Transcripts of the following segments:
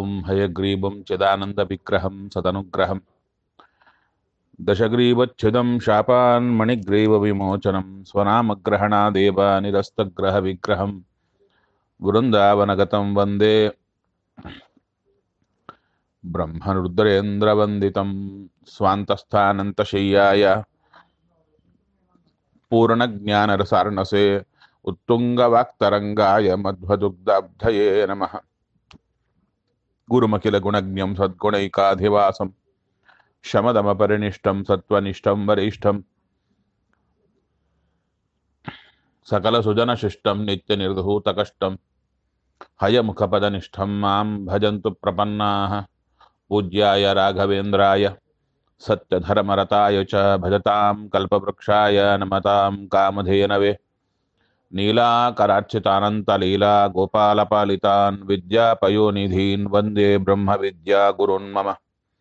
हयग्रीवं चिदानन्दविग्रहं सदनुग्रहम् दशग्रीवच्छिदं शापान्मणिग्रीवविमोचनं स्वनामग्रहणादेव निरस्तग्रहविग्रहं वृन्दावनगतं वन्दे ब्रह्मरुद्रेन्द्रवन्दितं स्वान्तस्थानन्तशय्याय पूर्णज्ञानरसार्णसे उत्तुङ्गवाक्तरङ्गाय मध्वदुग्धाब्धये नमः गुरुमखिलगुणज्ञं सद्गुणैकाधिवासं शमदमपरिनिष्टं सत्त्वनिष्ठं वरिष्ठं सकलसुजनशिष्टं नित्यनिर्धूतकष्टं हयमुखपदनिष्ठं मां भजन्तु प्रपन्नाः पूज्याय राघवेन्द्राय सत्यधर्मरताय च भजतां कल्पवृक्षाय नमतां कामधेनवे नीलाकरार्चितानन्तलीला गोपालपालितान् विद्यापयोनिधीन् वन्दे ब्रह्मविद्यागुरुन् मम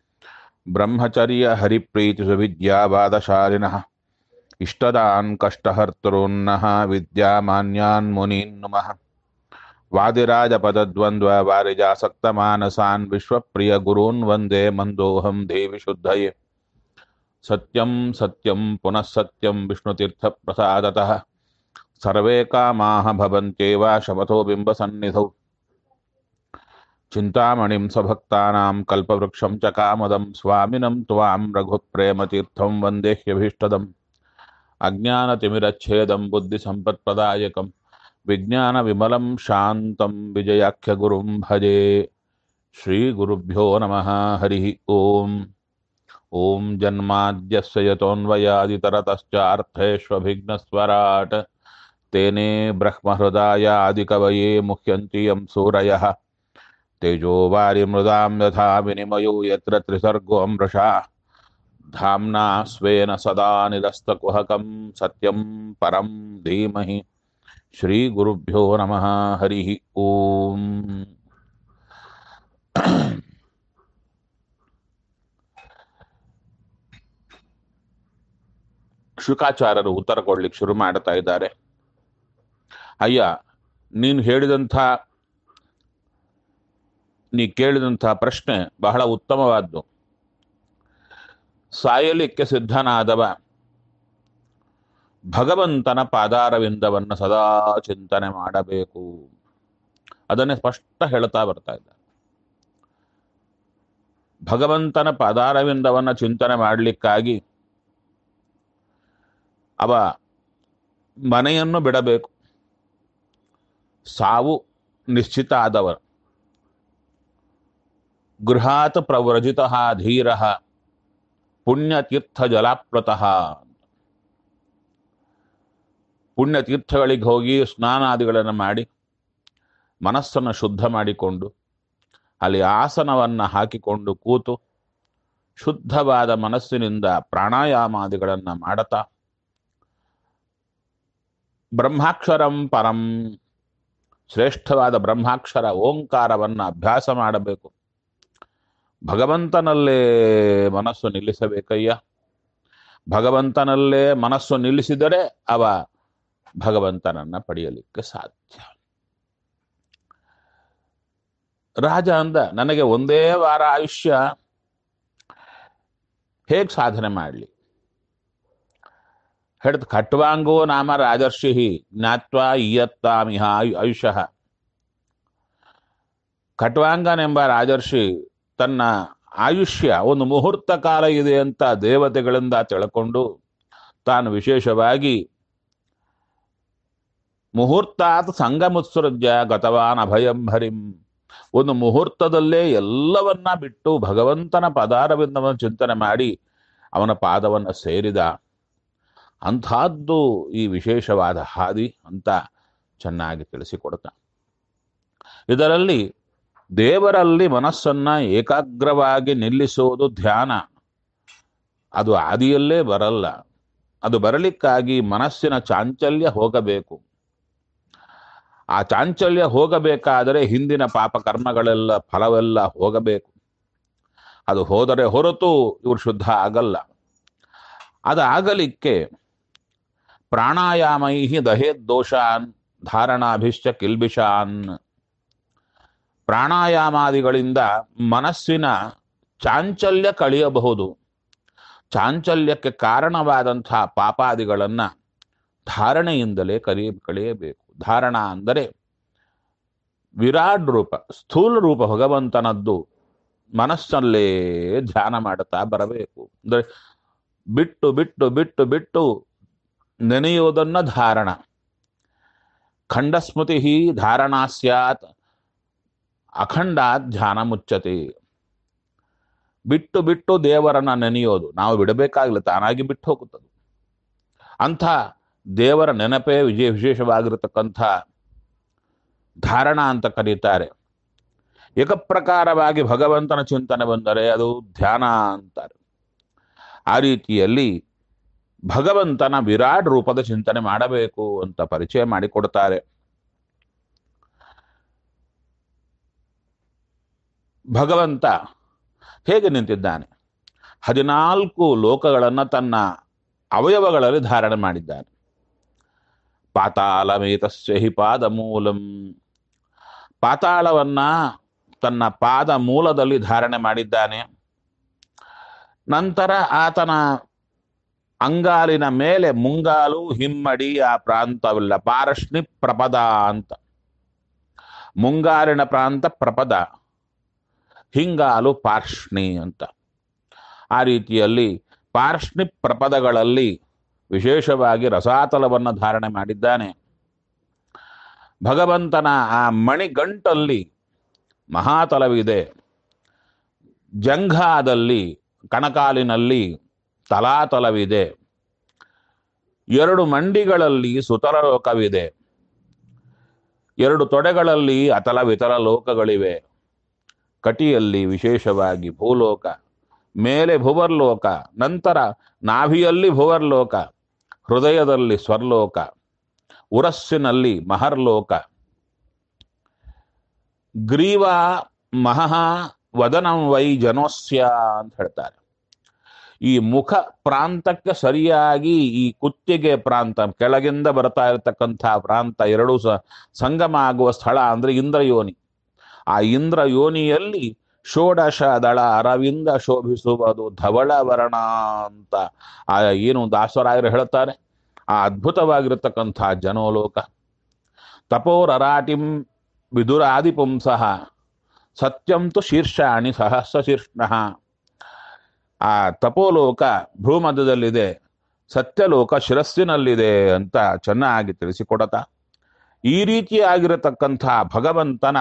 ब्रह्मचर्यहरिप्रीतिसुविद्यावादशालिनः इष्टदान् कष्टहर्तॄन्नः विद्यामान्यान् मुनीन् नुमः वादिराजपदद्वन्द्ववारिजासक्तमानसान् विश्वप्रियगुरून् वन्दे मन्दोऽहं देवि शुद्धये सत्यं सत्यं पुनः सत्यं विष्णुतीर्थप्रसादतः सर्वे कामाः भवन्त्येव शमथो बिम्बसन्निधौ चिन्तामणिं स्वभक्तानां कल्पवृक्षं च कामदं स्वामिनं त्वां रघुप्रेमतीर्थं वन्देह्यभीष्टदम् अज्ञानतिमिरच्छेदं बुद्धिसम्पत्प्रदायकं विज्ञानविमलं शान्तं विजयाख्यगुरुं भजे श्रीगुरुभ्यो नमः हरिः ॐ ॐ जन्माद्यस्य यतोऽन्वयादितरतश्चार्थेष्वभिघ्नस्वराट् तेने ब्रह्महृदायादिकवये मुह्यन्ति यं सूरयः तेजोवारिमृदां यथा विनिमयो यत्र त्रिसर्गो अमृषा धाम्ना स्वेन सदा निरस्तकुहकं सत्यं परं धीमहि श्रीगुरुभ्यो नमः हरिः ॐ ಶುಕಾಚಾರ್ಯರು ಉತ್ತರ ಕೊಡ್ಲಿಕ್ಕೆ ಶುರು ಮಾಡ್ತಾ ಇದ್ದಾರೆ ಅಯ್ಯ ನೀನು ಹೇಳಿದಂಥ ನೀ ಕೇಳಿದಂಥ ಪ್ರಶ್ನೆ ಬಹಳ ಉತ್ತಮವಾದ್ದು ಸಾಯಲಿಕ್ಕೆ ಸಿದ್ಧನಾದವ ಭಗವಂತನ ಪಾದಾರವಿಂದವನ್ನು ಸದಾ ಚಿಂತನೆ ಮಾಡಬೇಕು ಅದನ್ನೇ ಸ್ಪಷ್ಟ ಹೇಳ್ತಾ ಬರ್ತಾ ಇದ್ದ ಭಗವಂತನ ಪಾದಾರವಿಂದವನ್ನು ಚಿಂತನೆ ಮಾಡಲಿಕ್ಕಾಗಿ ಅವ ಮನೆಯನ್ನು ಬಿಡಬೇಕು ಸಾವು ನಿಶ್ಚಿತ ಆದವರು ಗೃಹಾತ್ ಪ್ರವ್ರಜಿತ ಧೀರ ಪುಣ್ಯತೀರ್ಥ ಜಲಾಪ್ಲತಃ ಪುಣ್ಯತೀರ್ಥಗಳಿಗೆ ಹೋಗಿ ಸ್ನಾನಾದಿಗಳನ್ನು ಮಾಡಿ ಮನಸ್ಸನ್ನು ಶುದ್ಧ ಮಾಡಿಕೊಂಡು ಅಲ್ಲಿ ಆಸನವನ್ನು ಹಾಕಿಕೊಂಡು ಕೂತು ಶುದ್ಧವಾದ ಮನಸ್ಸಿನಿಂದ ಪ್ರಾಣಾಯಾಮಾದಿಗಳನ್ನು ಮಾಡುತ್ತಾ ಬ್ರಹ್ಮಾಕ್ಷರಂ ಪರಂ ಶ್ರೇಷ್ಠವಾದ ಬ್ರಹ್ಮಾಕ್ಷರ ಓಂಕಾರವನ್ನು ಅಭ್ಯಾಸ ಮಾಡಬೇಕು ಭಗವಂತನಲ್ಲೇ ಮನಸ್ಸು ನಿಲ್ಲಿಸಬೇಕಯ್ಯ ಭಗವಂತನಲ್ಲೇ ಮನಸ್ಸು ನಿಲ್ಲಿಸಿದರೆ ಅವ ಭಗವಂತನನ್ನ ಪಡೆಯಲಿಕ್ಕೆ ಸಾಧ್ಯ ರಾಜ ಅಂದ ನನಗೆ ಒಂದೇ ವಾರ ಆಯುಷ್ಯ ಹೇಗೆ ಸಾಧನೆ ಮಾಡಲಿ ಹೇಳ್ತ ಖಟ್ವಾಂಗೋ ನಾಮ ರಾಜರ್ಷಿ ಜ್ಞಾತ್ವಾ ಇಯತ್ತಾಮಿಹ ಆಯುಷಃ ಖಟ್ವಾಂಗನೆಂಬ ರಾಜರ್ಷಿ ತನ್ನ ಆಯುಷ್ಯ ಒಂದು ಮುಹೂರ್ತ ಕಾಲ ಇದೆ ಅಂತ ದೇವತೆಗಳಿಂದ ತಿಳ್ಕೊಂಡು ತಾನು ವಿಶೇಷವಾಗಿ ಮುಹೂರ್ತಾತ್ ಸಂಗಮುತ್ಸೃಜ್ಯ ಗತವಾನ್ ಅಭಯಂ ಹರಿಂ ಒಂದು ಮುಹೂರ್ತದಲ್ಲೇ ಎಲ್ಲವನ್ನ ಬಿಟ್ಟು ಭಗವಂತನ ಪದಾರವಿಂದವನ್ನು ಚಿಂತನೆ ಮಾಡಿ ಅವನ ಪಾದವನ್ನು ಸೇರಿದ ಅಂಥದ್ದು ಈ ವಿಶೇಷವಾದ ಹಾದಿ ಅಂತ ಚೆನ್ನಾಗಿ ತಿಳಿಸಿಕೊಡ್ತಾ ಇದರಲ್ಲಿ ದೇವರಲ್ಲಿ ಮನಸ್ಸನ್ನ ಏಕಾಗ್ರವಾಗಿ ನಿಲ್ಲಿಸುವುದು ಧ್ಯಾನ ಅದು ಆದಿಯಲ್ಲೇ ಬರಲ್ಲ ಅದು ಬರಲಿಕ್ಕಾಗಿ ಮನಸ್ಸಿನ ಚಾಂಚಲ್ಯ ಹೋಗಬೇಕು ಆ ಚಾಂಚಲ್ಯ ಹೋಗಬೇಕಾದರೆ ಹಿಂದಿನ ಪಾಪ ಕರ್ಮಗಳೆಲ್ಲ ಫಲವೆಲ್ಲ ಹೋಗಬೇಕು ಅದು ಹೋದರೆ ಹೊರತು ಇವರು ಶುದ್ಧ ಆಗಲ್ಲ ಅದಾಗಲಿಕ್ಕೆ ಪ್ರಾಣಾಯಾಮೈ ದಹೇದ್ ದೋಷಾನ್ ಧಾರಣಾಭಿಶ್ಚ ಕಿಲ್ಬಿಷಾನ್ ಪ್ರಾಣಾಯಾಮಾದಿಗಳಿಂದ ಮನಸ್ಸಿನ ಚಾಂಚಲ್ಯ ಕಳೆಯಬಹುದು ಚಾಂಚಲ್ಯಕ್ಕೆ ಕಾರಣವಾದಂತಹ ಪಾಪಾದಿಗಳನ್ನ ಧಾರಣೆಯಿಂದಲೇ ಕಲಿ ಕಳೆಯಬೇಕು ಧಾರಣ ಅಂದರೆ ವಿರಾಟ್ ರೂಪ ಸ್ಥೂಲ ರೂಪ ಭಗವಂತನದ್ದು ಮನಸ್ಸಲ್ಲೇ ಧ್ಯಾನ ಮಾಡುತ್ತಾ ಬರಬೇಕು ಅಂದರೆ ಬಿಟ್ಟು ಬಿಟ್ಟು ಬಿಟ್ಟು ಬಿಟ್ಟು ನೆನೆಯುವುದನ್ನ ಧಾರಣ ಖಂಡಸ್ಮೃತಿ ಧಾರಣಾ ಸ್ಯಾತ್ ಅಖಂಡಾತ್ ಧ್ಯಾನ ಮುಚ್ಚತೆ ಬಿಟ್ಟು ಬಿಟ್ಟು ದೇವರನ್ನ ನೆನೆಯೋದು ನಾವು ಬಿಡಬೇಕಾಗಿಲ್ಲ ತಾನಾಗಿ ಬಿಟ್ಟು ಹೋಗುತ್ತದೆ ಅಂಥ ದೇವರ ನೆನಪೇ ವಿಜಯ ವಿಶೇಷವಾಗಿರತಕ್ಕಂಥ ಧಾರಣ ಅಂತ ಕರೀತಾರೆ ಏಕಪ್ರಕಾರವಾಗಿ ಭಗವಂತನ ಚಿಂತನೆ ಬಂದರೆ ಅದು ಧ್ಯಾನ ಅಂತಾರೆ ಆ ರೀತಿಯಲ್ಲಿ ಭಗವಂತನ ವಿರಾಟ್ ರೂಪದ ಚಿಂತನೆ ಮಾಡಬೇಕು ಅಂತ ಪರಿಚಯ ಮಾಡಿಕೊಡ್ತಾರೆ ಭಗವಂತ ಹೇಗೆ ನಿಂತಿದ್ದಾನೆ ಹದಿನಾಲ್ಕು ಲೋಕಗಳನ್ನು ತನ್ನ ಅವಯವಗಳಲ್ಲಿ ಧಾರಣೆ ಮಾಡಿದ್ದಾನೆ ಪಾತಾಳಮೇತಸ್ಯ ಹಿ ಪಾದ ಮೂಲಂ ಪಾತಾಳವನ್ನ ತನ್ನ ಪಾದ ಮೂಲದಲ್ಲಿ ಧಾರಣೆ ಮಾಡಿದ್ದಾನೆ ನಂತರ ಆತನ ಅಂಗಾಲಿನ ಮೇಲೆ ಮುಂಗಾಲು ಹಿಮ್ಮಡಿ ಆ ಪ್ರಾಂತವಿಲ್ಲ ಪಾರಶ್ನಿ ಪ್ರಪದ ಅಂತ ಮುಂಗಾಲಿನ ಪ್ರಾಂತ ಪ್ರಪದ ಹಿಂಗಾಲು ಪಾರ್ಷ್ಣಿ ಅಂತ ಆ ರೀತಿಯಲ್ಲಿ ಪಾರ್ಷ್ಣಿ ಪ್ರಪದಗಳಲ್ಲಿ ವಿಶೇಷವಾಗಿ ರಸಾತಲವನ್ನು ಧಾರಣೆ ಮಾಡಿದ್ದಾನೆ ಭಗವಂತನ ಆ ಮಣಿಗಂಟಲ್ಲಿ ಮಹಾತಲವಿದೆ ಜಂಘಾದಲ್ಲಿ ಕಣಕಾಲಿನಲ್ಲಿ ತಲಾತಲವಿದೆ ಎರಡು ಮಂಡಿಗಳಲ್ಲಿ ಸುತಲ ಲೋಕವಿದೆ ಎರಡು ತೊಡೆಗಳಲ್ಲಿ ಅತಲ ವಿತಲ ಲೋಕಗಳಿವೆ ಕಟಿಯಲ್ಲಿ ವಿಶೇಷವಾಗಿ ಭೂಲೋಕ ಮೇಲೆ ಭುವರ್ಲೋಕ ನಂತರ ನಾಭಿಯಲ್ಲಿ ಭುವರ್ಲೋಕ ಹೃದಯದಲ್ಲಿ ಸ್ವರ್ಲೋಕ ಉರಸ್ಸಿನಲ್ಲಿ ಮಹರ್ಲೋಕ ಗ್ರೀವ ಮಹಃ ವದನಂ ವೈ ಜನೋಸ್ಯ ಅಂತ ಹೇಳ್ತಾರೆ ಈ ಮುಖ ಪ್ರಾಂತಕ್ಕೆ ಸರಿಯಾಗಿ ಈ ಕುತ್ತಿಗೆ ಪ್ರಾಂತ ಕೆಳಗಿಂದ ಬರ್ತಾ ಇರತಕ್ಕಂಥ ಪ್ರಾಂತ ಎರಡೂ ಸ ಸಂಗಮ ಆಗುವ ಸ್ಥಳ ಅಂದ್ರೆ ಇಂದ್ರಯೋನಿ ಆ ಇಂದ್ರ ಯೋನಿಯಲ್ಲಿ ಷೋಡಶ ದಳ ಅರವಿಂದ ಶೋಭಿಸುವುದು ಧವಳ ವರ್ಣ ಅಂತ ಆ ಏನು ದಾಸರಾಯರು ಹೇಳ್ತಾರೆ ಆ ಅದ್ಭುತವಾಗಿರತಕ್ಕಂಥ ಜನೋಲೋಕ ತಪೋರರಾಟಿಂ ವಿದುರಾದಿ ಪುಂಸಃ ಸತ್ಯಂ ತು ಶೀರ್ಷಾಣಿ ಸಹಸ್ರ ಶೀರ್ಷ್ಣ ಆ ತಪೋಲೋಕ ಭೂಮಧ್ಯದಲ್ಲಿದೆ ಸತ್ಯಲೋಕ ಶಿರಸ್ಸಿನಲ್ಲಿದೆ ಅಂತ ಚೆನ್ನಾಗಿ ತಿಳಿಸಿಕೊಡತ ಈ ರೀತಿಯಾಗಿರತಕ್ಕಂಥ ಭಗವಂತನ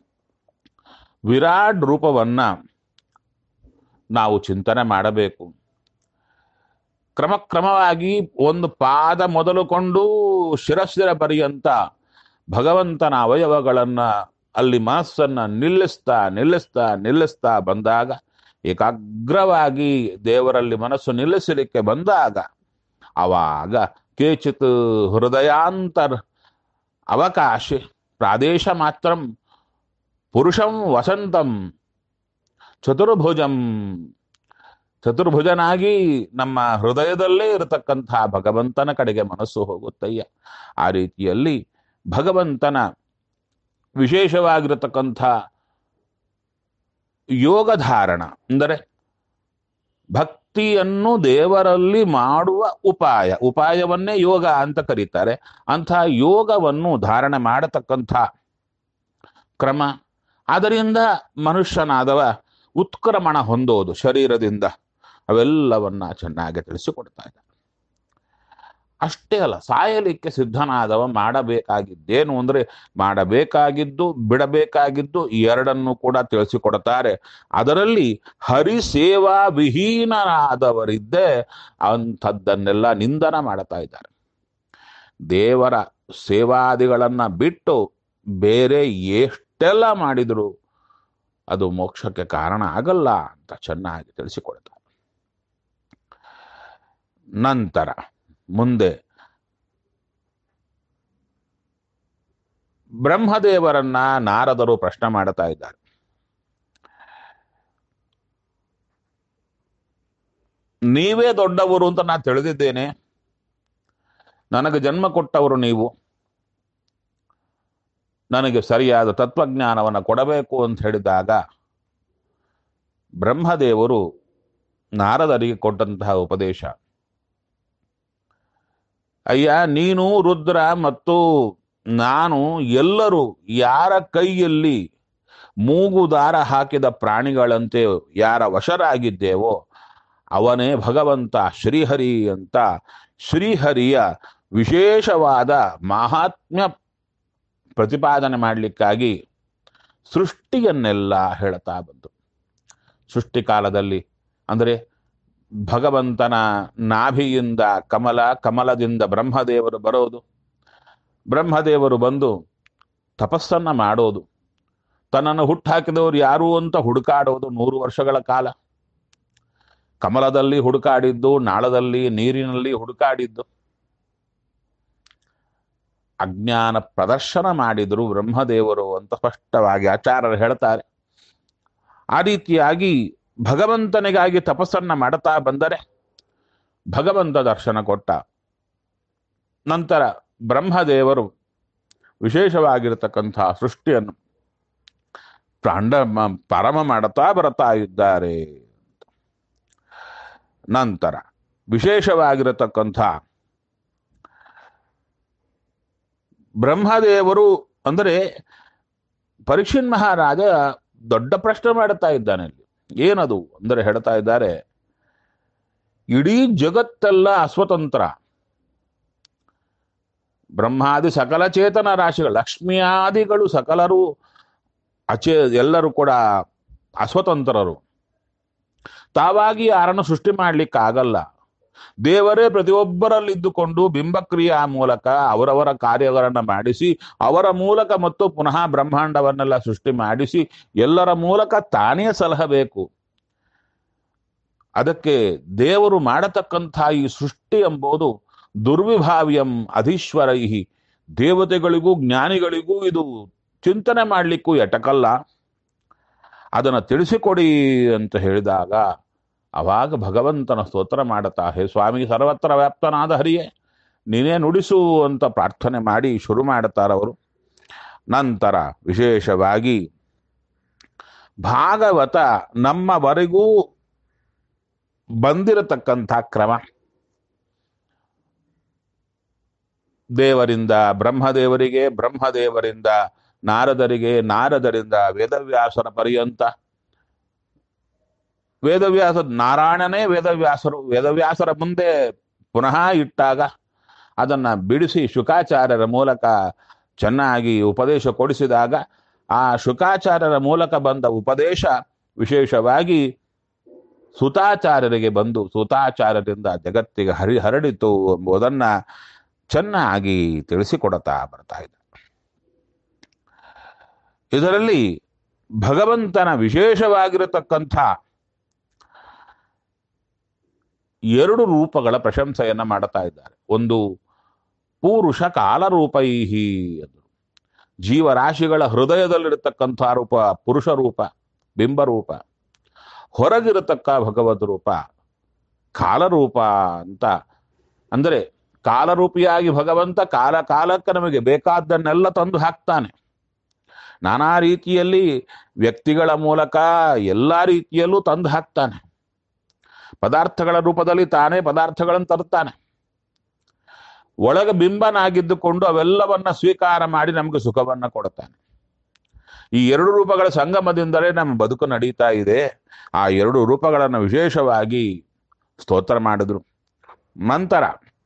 ವಿರಾಟ್ ರೂಪವನ್ನ ನಾವು ಚಿಂತನೆ ಮಾಡಬೇಕು ಕ್ರಮಕ್ರಮವಾಗಿ ಒಂದು ಪಾದ ಮೊದಲುಕೊಂಡು ಶಿರಸ್ಸಿರ ಪರ್ಯಂತ ಭಗವಂತನ ಅವಯವಗಳನ್ನ ಅಲ್ಲಿ ಮನಸ್ಸನ್ನ ನಿಲ್ಲಿಸ್ತಾ ನಿಲ್ಲಿಸ್ತಾ ನಿಲ್ಲಿಸ್ತಾ ಬಂದಾಗ ಏಕಾಗ್ರವಾಗಿ ದೇವರಲ್ಲಿ ಮನಸ್ಸು ನಿಲ್ಲಿಸಲಿಕ್ಕೆ ಬಂದಾಗ ಅವಾಗ ಕೇಚಿತ್ ಹೃದಯಾಂತರ್ ಅವಕಾಶ ಪ್ರಾದೇಶ ಮಾತ್ರ ಪುರುಷಂ ವಸಂತಂ ಚತುರ್ಭುಜಂ ಚತುರ್ಭುಜನಾಗಿ ನಮ್ಮ ಹೃದಯದಲ್ಲೇ ಇರತಕ್ಕಂಥ ಭಗವಂತನ ಕಡೆಗೆ ಮನಸ್ಸು ಹೋಗುತ್ತಯ್ಯ ಆ ರೀತಿಯಲ್ಲಿ ಭಗವಂತನ ವಿಶೇಷವಾಗಿರತಕ್ಕಂಥ ಯೋಗ ಧಾರಣ ಅಂದರೆ ಭಕ್ತಿಯನ್ನು ದೇವರಲ್ಲಿ ಮಾಡುವ ಉಪಾಯ ಉಪಾಯವನ್ನೇ ಯೋಗ ಅಂತ ಕರೀತಾರೆ ಅಂಥ ಯೋಗವನ್ನು ಧಾರಣೆ ಮಾಡತಕ್ಕಂಥ ಕ್ರಮ ಅದರಿಂದ ಮನುಷ್ಯನಾದವ ಉತ್ಕ್ರಮಣ ಹೊಂದೋದು ಶರೀರದಿಂದ ಅವೆಲ್ಲವನ್ನ ಚೆನ್ನಾಗಿ ತಿಳಿಸಿಕೊಡ್ತಾ ಇದ್ದಾರೆ ಅಷ್ಟೇ ಅಲ್ಲ ಸಾಯಲಿಕ್ಕೆ ಸಿದ್ಧನಾದವ ಮಾಡಬೇಕಾಗಿದ್ದೇನು ಅಂದ್ರೆ ಮಾಡಬೇಕಾಗಿದ್ದು ಬಿಡಬೇಕಾಗಿದ್ದು ಎರಡನ್ನು ಕೂಡ ತಿಳಿಸಿಕೊಡ್ತಾರೆ ಅದರಲ್ಲಿ ಹರಿಸೇವಾ ವಿಹೀನರಾದವರಿದ್ದೇ ಅಂಥದ್ದನ್ನೆಲ್ಲ ನಿಂದನ ಮಾಡ್ತಾ ಇದ್ದಾರೆ ದೇವರ ಸೇವಾದಿಗಳನ್ನ ಬಿಟ್ಟು ಬೇರೆ ಎಷ್ಟೆಲ್ಲ ಮಾಡಿದ್ರು ಅದು ಮೋಕ್ಷಕ್ಕೆ ಕಾರಣ ಆಗಲ್ಲ ಅಂತ ಚೆನ್ನಾಗಿ ತಿಳಿಸಿಕೊಡ್ತಾರೆ ನಂತರ ಮುಂದೆ ಬ್ರಹ್ಮದೇವರನ್ನ ನಾರದರು ಪ್ರಶ್ನೆ ಮಾಡ್ತಾ ಇದ್ದಾರೆ ನೀವೇ ದೊಡ್ಡವರು ಅಂತ ನಾನು ತಿಳಿದಿದ್ದೇನೆ ನನಗೆ ಜನ್ಮ ಕೊಟ್ಟವರು ನೀವು ನನಗೆ ಸರಿಯಾದ ತತ್ವಜ್ಞಾನವನ್ನು ಕೊಡಬೇಕು ಅಂತ ಹೇಳಿದಾಗ ಬ್ರಹ್ಮದೇವರು ನಾರದರಿಗೆ ಕೊಟ್ಟಂತಹ ಉಪದೇಶ ಅಯ್ಯ ನೀನು ರುದ್ರ ಮತ್ತು ನಾನು ಎಲ್ಲರೂ ಯಾರ ಕೈಯಲ್ಲಿ ಮೂಗು ದಾರ ಹಾಕಿದ ಪ್ರಾಣಿಗಳಂತೆ ಯಾರ ವಶರಾಗಿದ್ದೇವೋ ಅವನೇ ಭಗವಂತ ಶ್ರೀಹರಿ ಅಂತ ಶ್ರೀಹರಿಯ ವಿಶೇಷವಾದ ಮಹಾತ್ಮ್ಯ ಪ್ರತಿಪಾದನೆ ಮಾಡಲಿಕ್ಕಾಗಿ ಸೃಷ್ಟಿಯನ್ನೆಲ್ಲ ಹೇಳ್ತಾ ಬಂತು ಸೃಷ್ಟಿ ಕಾಲದಲ್ಲಿ ಅಂದರೆ ಭಗವಂತನ ನಾಭಿಯಿಂದ ಕಮಲ ಕಮಲದಿಂದ ಬ್ರಹ್ಮದೇವರು ಬರೋದು ಬ್ರಹ್ಮದೇವರು ಬಂದು ತಪಸ್ಸನ್ನ ಮಾಡೋದು ತನ್ನನ್ನು ಹುಟ್ಟಾಕಿದವರು ಯಾರು ಅಂತ ಹುಡುಕಾಡೋದು ನೂರು ವರ್ಷಗಳ ಕಾಲ ಕಮಲದಲ್ಲಿ ಹುಡುಕಾಡಿದ್ದು ನಾಳದಲ್ಲಿ ನೀರಿನಲ್ಲಿ ಹುಡುಕಾಡಿದ್ದು ಅಜ್ಞಾನ ಪ್ರದರ್ಶನ ಮಾಡಿದರು ಬ್ರಹ್ಮದೇವರು ಅಂತ ಸ್ಪಷ್ಟವಾಗಿ ಆಚಾರ್ಯರು ಹೇಳ್ತಾರೆ ಆ ರೀತಿಯಾಗಿ ಭಗವಂತನಿಗಾಗಿ ತಪಸ್ಸನ್ನ ಮಾಡುತ್ತಾ ಬಂದರೆ ಭಗವಂತ ದರ್ಶನ ಕೊಟ್ಟ ನಂತರ ಬ್ರಹ್ಮದೇವರು ವಿಶೇಷವಾಗಿರತಕ್ಕಂತಹ ಸೃಷ್ಟಿಯನ್ನು ಪ್ರಾಂಡ ಮ- ಪ್ರಾರಂಭ ಮಾಡುತ್ತಾ ಬರ್ತಾ ಇದ್ದಾರೆ ನಂತರ ವಿಶೇಷವಾಗಿರತಕ್ಕಂಥ ಬ್ರಹ್ಮದೇವರು ಅಂದರೆ ಪರೀಕ್ಷಿನ್ ಮಹಾರಾಜ ದೊಡ್ಡ ಪ್ರಶ್ನೆ ಮಾಡುತ್ತಾ ಇದ್ದಾನೆ ಇಲ್ಲಿ ಏನದು ಅಂದರೆ ಹೇಳ್ತಾ ಇದ್ದಾರೆ ಇಡೀ ಜಗತ್ತೆಲ್ಲ ಅಸ್ವತಂತ್ರ ಬ್ರಹ್ಮಾದಿ ಸಕಲ ಚೇತನ ರಾಶಿಗಳು ಲಕ್ಷ್ಮಿಯಾದಿಗಳು ಸಕಲರು ಅಚೇ ಎಲ್ಲರೂ ಕೂಡ ಅಸ್ವತಂತ್ರರು ತಾವಾಗಿ ಯಾರನ್ನು ಸೃಷ್ಟಿ ಮಾಡ್ಲಿಕ್ಕೆ ಆಗಲ್ಲ ದೇವರೇ ಪ್ರತಿಯೊಬ್ಬರಲ್ಲಿದ್ದುಕೊಂಡು ಬಿಂಬಕ್ರಿಯಾ ಮೂಲಕ ಅವರವರ ಕಾರ್ಯಗಳನ್ನ ಮಾಡಿಸಿ ಅವರ ಮೂಲಕ ಮತ್ತು ಪುನಃ ಬ್ರಹ್ಮಾಂಡವನ್ನೆಲ್ಲ ಸೃಷ್ಟಿ ಮಾಡಿಸಿ ಎಲ್ಲರ ಮೂಲಕ ತಾನೇ ಸಲಹಬೇಕು ಅದಕ್ಕೆ ದೇವರು ಮಾಡತಕ್ಕಂಥ ಈ ಸೃಷ್ಟಿ ಎಂಬುದು ದುರ್ವಿಭಾವ್ಯಂ ಅಧೀಶ್ವರೈಹಿ ದೇವತೆಗಳಿಗೂ ಜ್ಞಾನಿಗಳಿಗೂ ಇದು ಚಿಂತನೆ ಮಾಡಲಿಕ್ಕೂ ಎಟಕಲ್ಲ ಅದನ್ನು ತಿಳಿಸಿಕೊಡಿ ಅಂತ ಹೇಳಿದಾಗ ಅವಾಗ ಭಗವಂತನ ಸ್ತೋತ್ರ ಮಾಡುತ್ತಾ ಹೇ ಸ್ವಾಮಿ ಸರ್ವತ್ರ ವ್ಯಾಪ್ತನಾದ ಹರಿಯೇ ನೀನೇ ನುಡಿಸು ಅಂತ ಪ್ರಾರ್ಥನೆ ಮಾಡಿ ಶುರು ಮಾಡುತ್ತಾರವರು ನಂತರ ವಿಶೇಷವಾಗಿ ಭಾಗವತ ನಮ್ಮವರೆಗೂ ಬಂದಿರತಕ್ಕಂಥ ಕ್ರಮ ದೇವರಿಂದ ಬ್ರಹ್ಮದೇವರಿಗೆ ಬ್ರಹ್ಮದೇವರಿಂದ ನಾರದರಿಗೆ ನಾರದರಿಂದ ವೇದವ್ಯಾಸರ ಪರ್ಯಂತ ವೇದವ್ಯಾಸ ನಾರಾಯಣನೇ ವೇದವ್ಯಾಸರು ವೇದವ್ಯಾಸರ ಮುಂದೆ ಪುನಃ ಇಟ್ಟಾಗ ಅದನ್ನ ಬಿಡಿಸಿ ಶುಕಾಚಾರ್ಯರ ಮೂಲಕ ಚೆನ್ನಾಗಿ ಉಪದೇಶ ಕೊಡಿಸಿದಾಗ ಆ ಶುಕಾಚಾರ್ಯರ ಮೂಲಕ ಬಂದ ಉಪದೇಶ ವಿಶೇಷವಾಗಿ ಸುತಾಚಾರ್ಯರಿಗೆ ಬಂದು ಸುತಾಚಾರ್ಯರಿಂದ ಜಗತ್ತಿಗೆ ಹರಿ ಹರಡಿತು ಎಂಬುದನ್ನ ಚೆನ್ನಾಗಿ ತಿಳಿಸಿಕೊಡುತ್ತಾ ಬರ್ತಾ ಇದೆ ಇದರಲ್ಲಿ ಭಗವಂತನ ವಿಶೇಷವಾಗಿರತಕ್ಕಂಥ ಎರಡು ರೂಪಗಳ ಪ್ರಶಂಸೆಯನ್ನ ಮಾಡುತ್ತಾ ಇದ್ದಾರೆ ಒಂದು ಪೂರುಷ ಕಾಲರೂಪೈಹಿ ಎಂದು ಜೀವರಾಶಿಗಳ ಹೃದಯದಲ್ಲಿರತಕ್ಕಂಥ ರೂಪ ಪುರುಷ ರೂಪ ಬಿಂಬರೂಪ ಹೊರಗಿರತಕ್ಕ ಭಗವದ್ ರೂಪ ಕಾಲರೂಪ ಅಂತ ಅಂದರೆ ಕಾಲರೂಪಿಯಾಗಿ ಭಗವಂತ ಕಾಲ ಕಾಲಕ್ಕೆ ನಮಗೆ ಬೇಕಾದ್ದನ್ನೆಲ್ಲ ತಂದು ಹಾಕ್ತಾನೆ ನಾನಾ ರೀತಿಯಲ್ಲಿ ವ್ಯಕ್ತಿಗಳ ಮೂಲಕ ಎಲ್ಲ ರೀತಿಯಲ್ಲೂ ತಂದು ಹಾಕ್ತಾನೆ ಪದಾರ್ಥಗಳ ರೂಪದಲ್ಲಿ ತಾನೇ ಪದಾರ್ಥಗಳನ್ನು ತರುತ್ತಾನೆ ಒಳಗ ಬಿಂಬನಾಗಿದ್ದುಕೊಂಡು ಅವೆಲ್ಲವನ್ನ ಸ್ವೀಕಾರ ಮಾಡಿ ನಮಗೆ ಸುಖವನ್ನ ಕೊಡುತ್ತಾನೆ ಈ ಎರಡು ರೂಪಗಳ ಸಂಗಮದಿಂದಲೇ ನಮ್ಮ ಬದುಕು ನಡೀತಾ ಇದೆ ಆ ಎರಡು ರೂಪಗಳನ್ನು ವಿಶೇಷವಾಗಿ ಸ್ತೋತ್ರ ಮಾಡಿದ್ರು ನಂತರ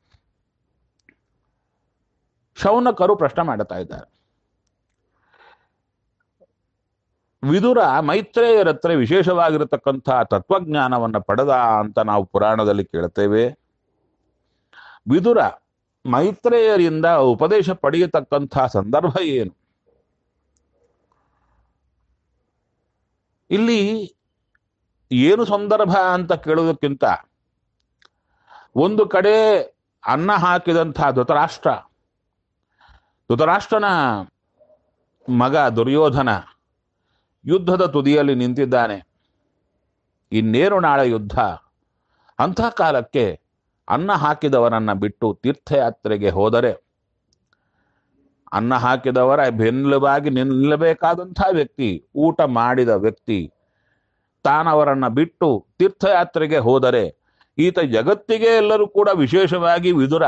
ಶೌನಕರು ಪ್ರಶ್ನೆ ಮಾಡುತ್ತಾ ಇದ್ದಾರೆ ವಿದುರ ಮೈತ್ರೇಯರ ಹತ್ರ ವಿಶೇಷವಾಗಿರತಕ್ಕಂಥ ತತ್ವಜ್ಞಾನವನ್ನು ಪಡೆದ ಅಂತ ನಾವು ಪುರಾಣದಲ್ಲಿ ಕೇಳ್ತೇವೆ ವಿದುರ ಮೈತ್ರೇಯರಿಂದ ಉಪದೇಶ ಪಡೆಯತಕ್ಕಂಥ ಸಂದರ್ಭ ಏನು ಇಲ್ಲಿ ಏನು ಸಂದರ್ಭ ಅಂತ ಕೇಳೋದಕ್ಕಿಂತ ಒಂದು ಕಡೆ ಅನ್ನ ಹಾಕಿದಂಥ ಧೃತರಾಷ್ಟ್ರ ಧೃತರಾಷ್ಟ್ರನ ಮಗ ದುರ್ಯೋಧನ ಯುದ್ಧದ ತುದಿಯಲ್ಲಿ ನಿಂತಿದ್ದಾನೆ ಇನ್ನೇನು ನಾಳೆ ಯುದ್ಧ ಅಂಥ ಕಾಲಕ್ಕೆ ಅನ್ನ ಹಾಕಿದವನನ್ನ ಬಿಟ್ಟು ತೀರ್ಥಯಾತ್ರೆಗೆ ಹೋದರೆ ಅನ್ನ ಹಾಕಿದವರ ಬೆನ್ನುಲುಬಾಗಿ ನಿಲ್ಲಬೇಕಾದಂಥ ವ್ಯಕ್ತಿ ಊಟ ಮಾಡಿದ ವ್ಯಕ್ತಿ ತಾನವರನ್ನ ಬಿಟ್ಟು ತೀರ್ಥಯಾತ್ರೆಗೆ ಹೋದರೆ ಈತ ಜಗತ್ತಿಗೆ ಎಲ್ಲರೂ ಕೂಡ ವಿಶೇಷವಾಗಿ ವಿದುರ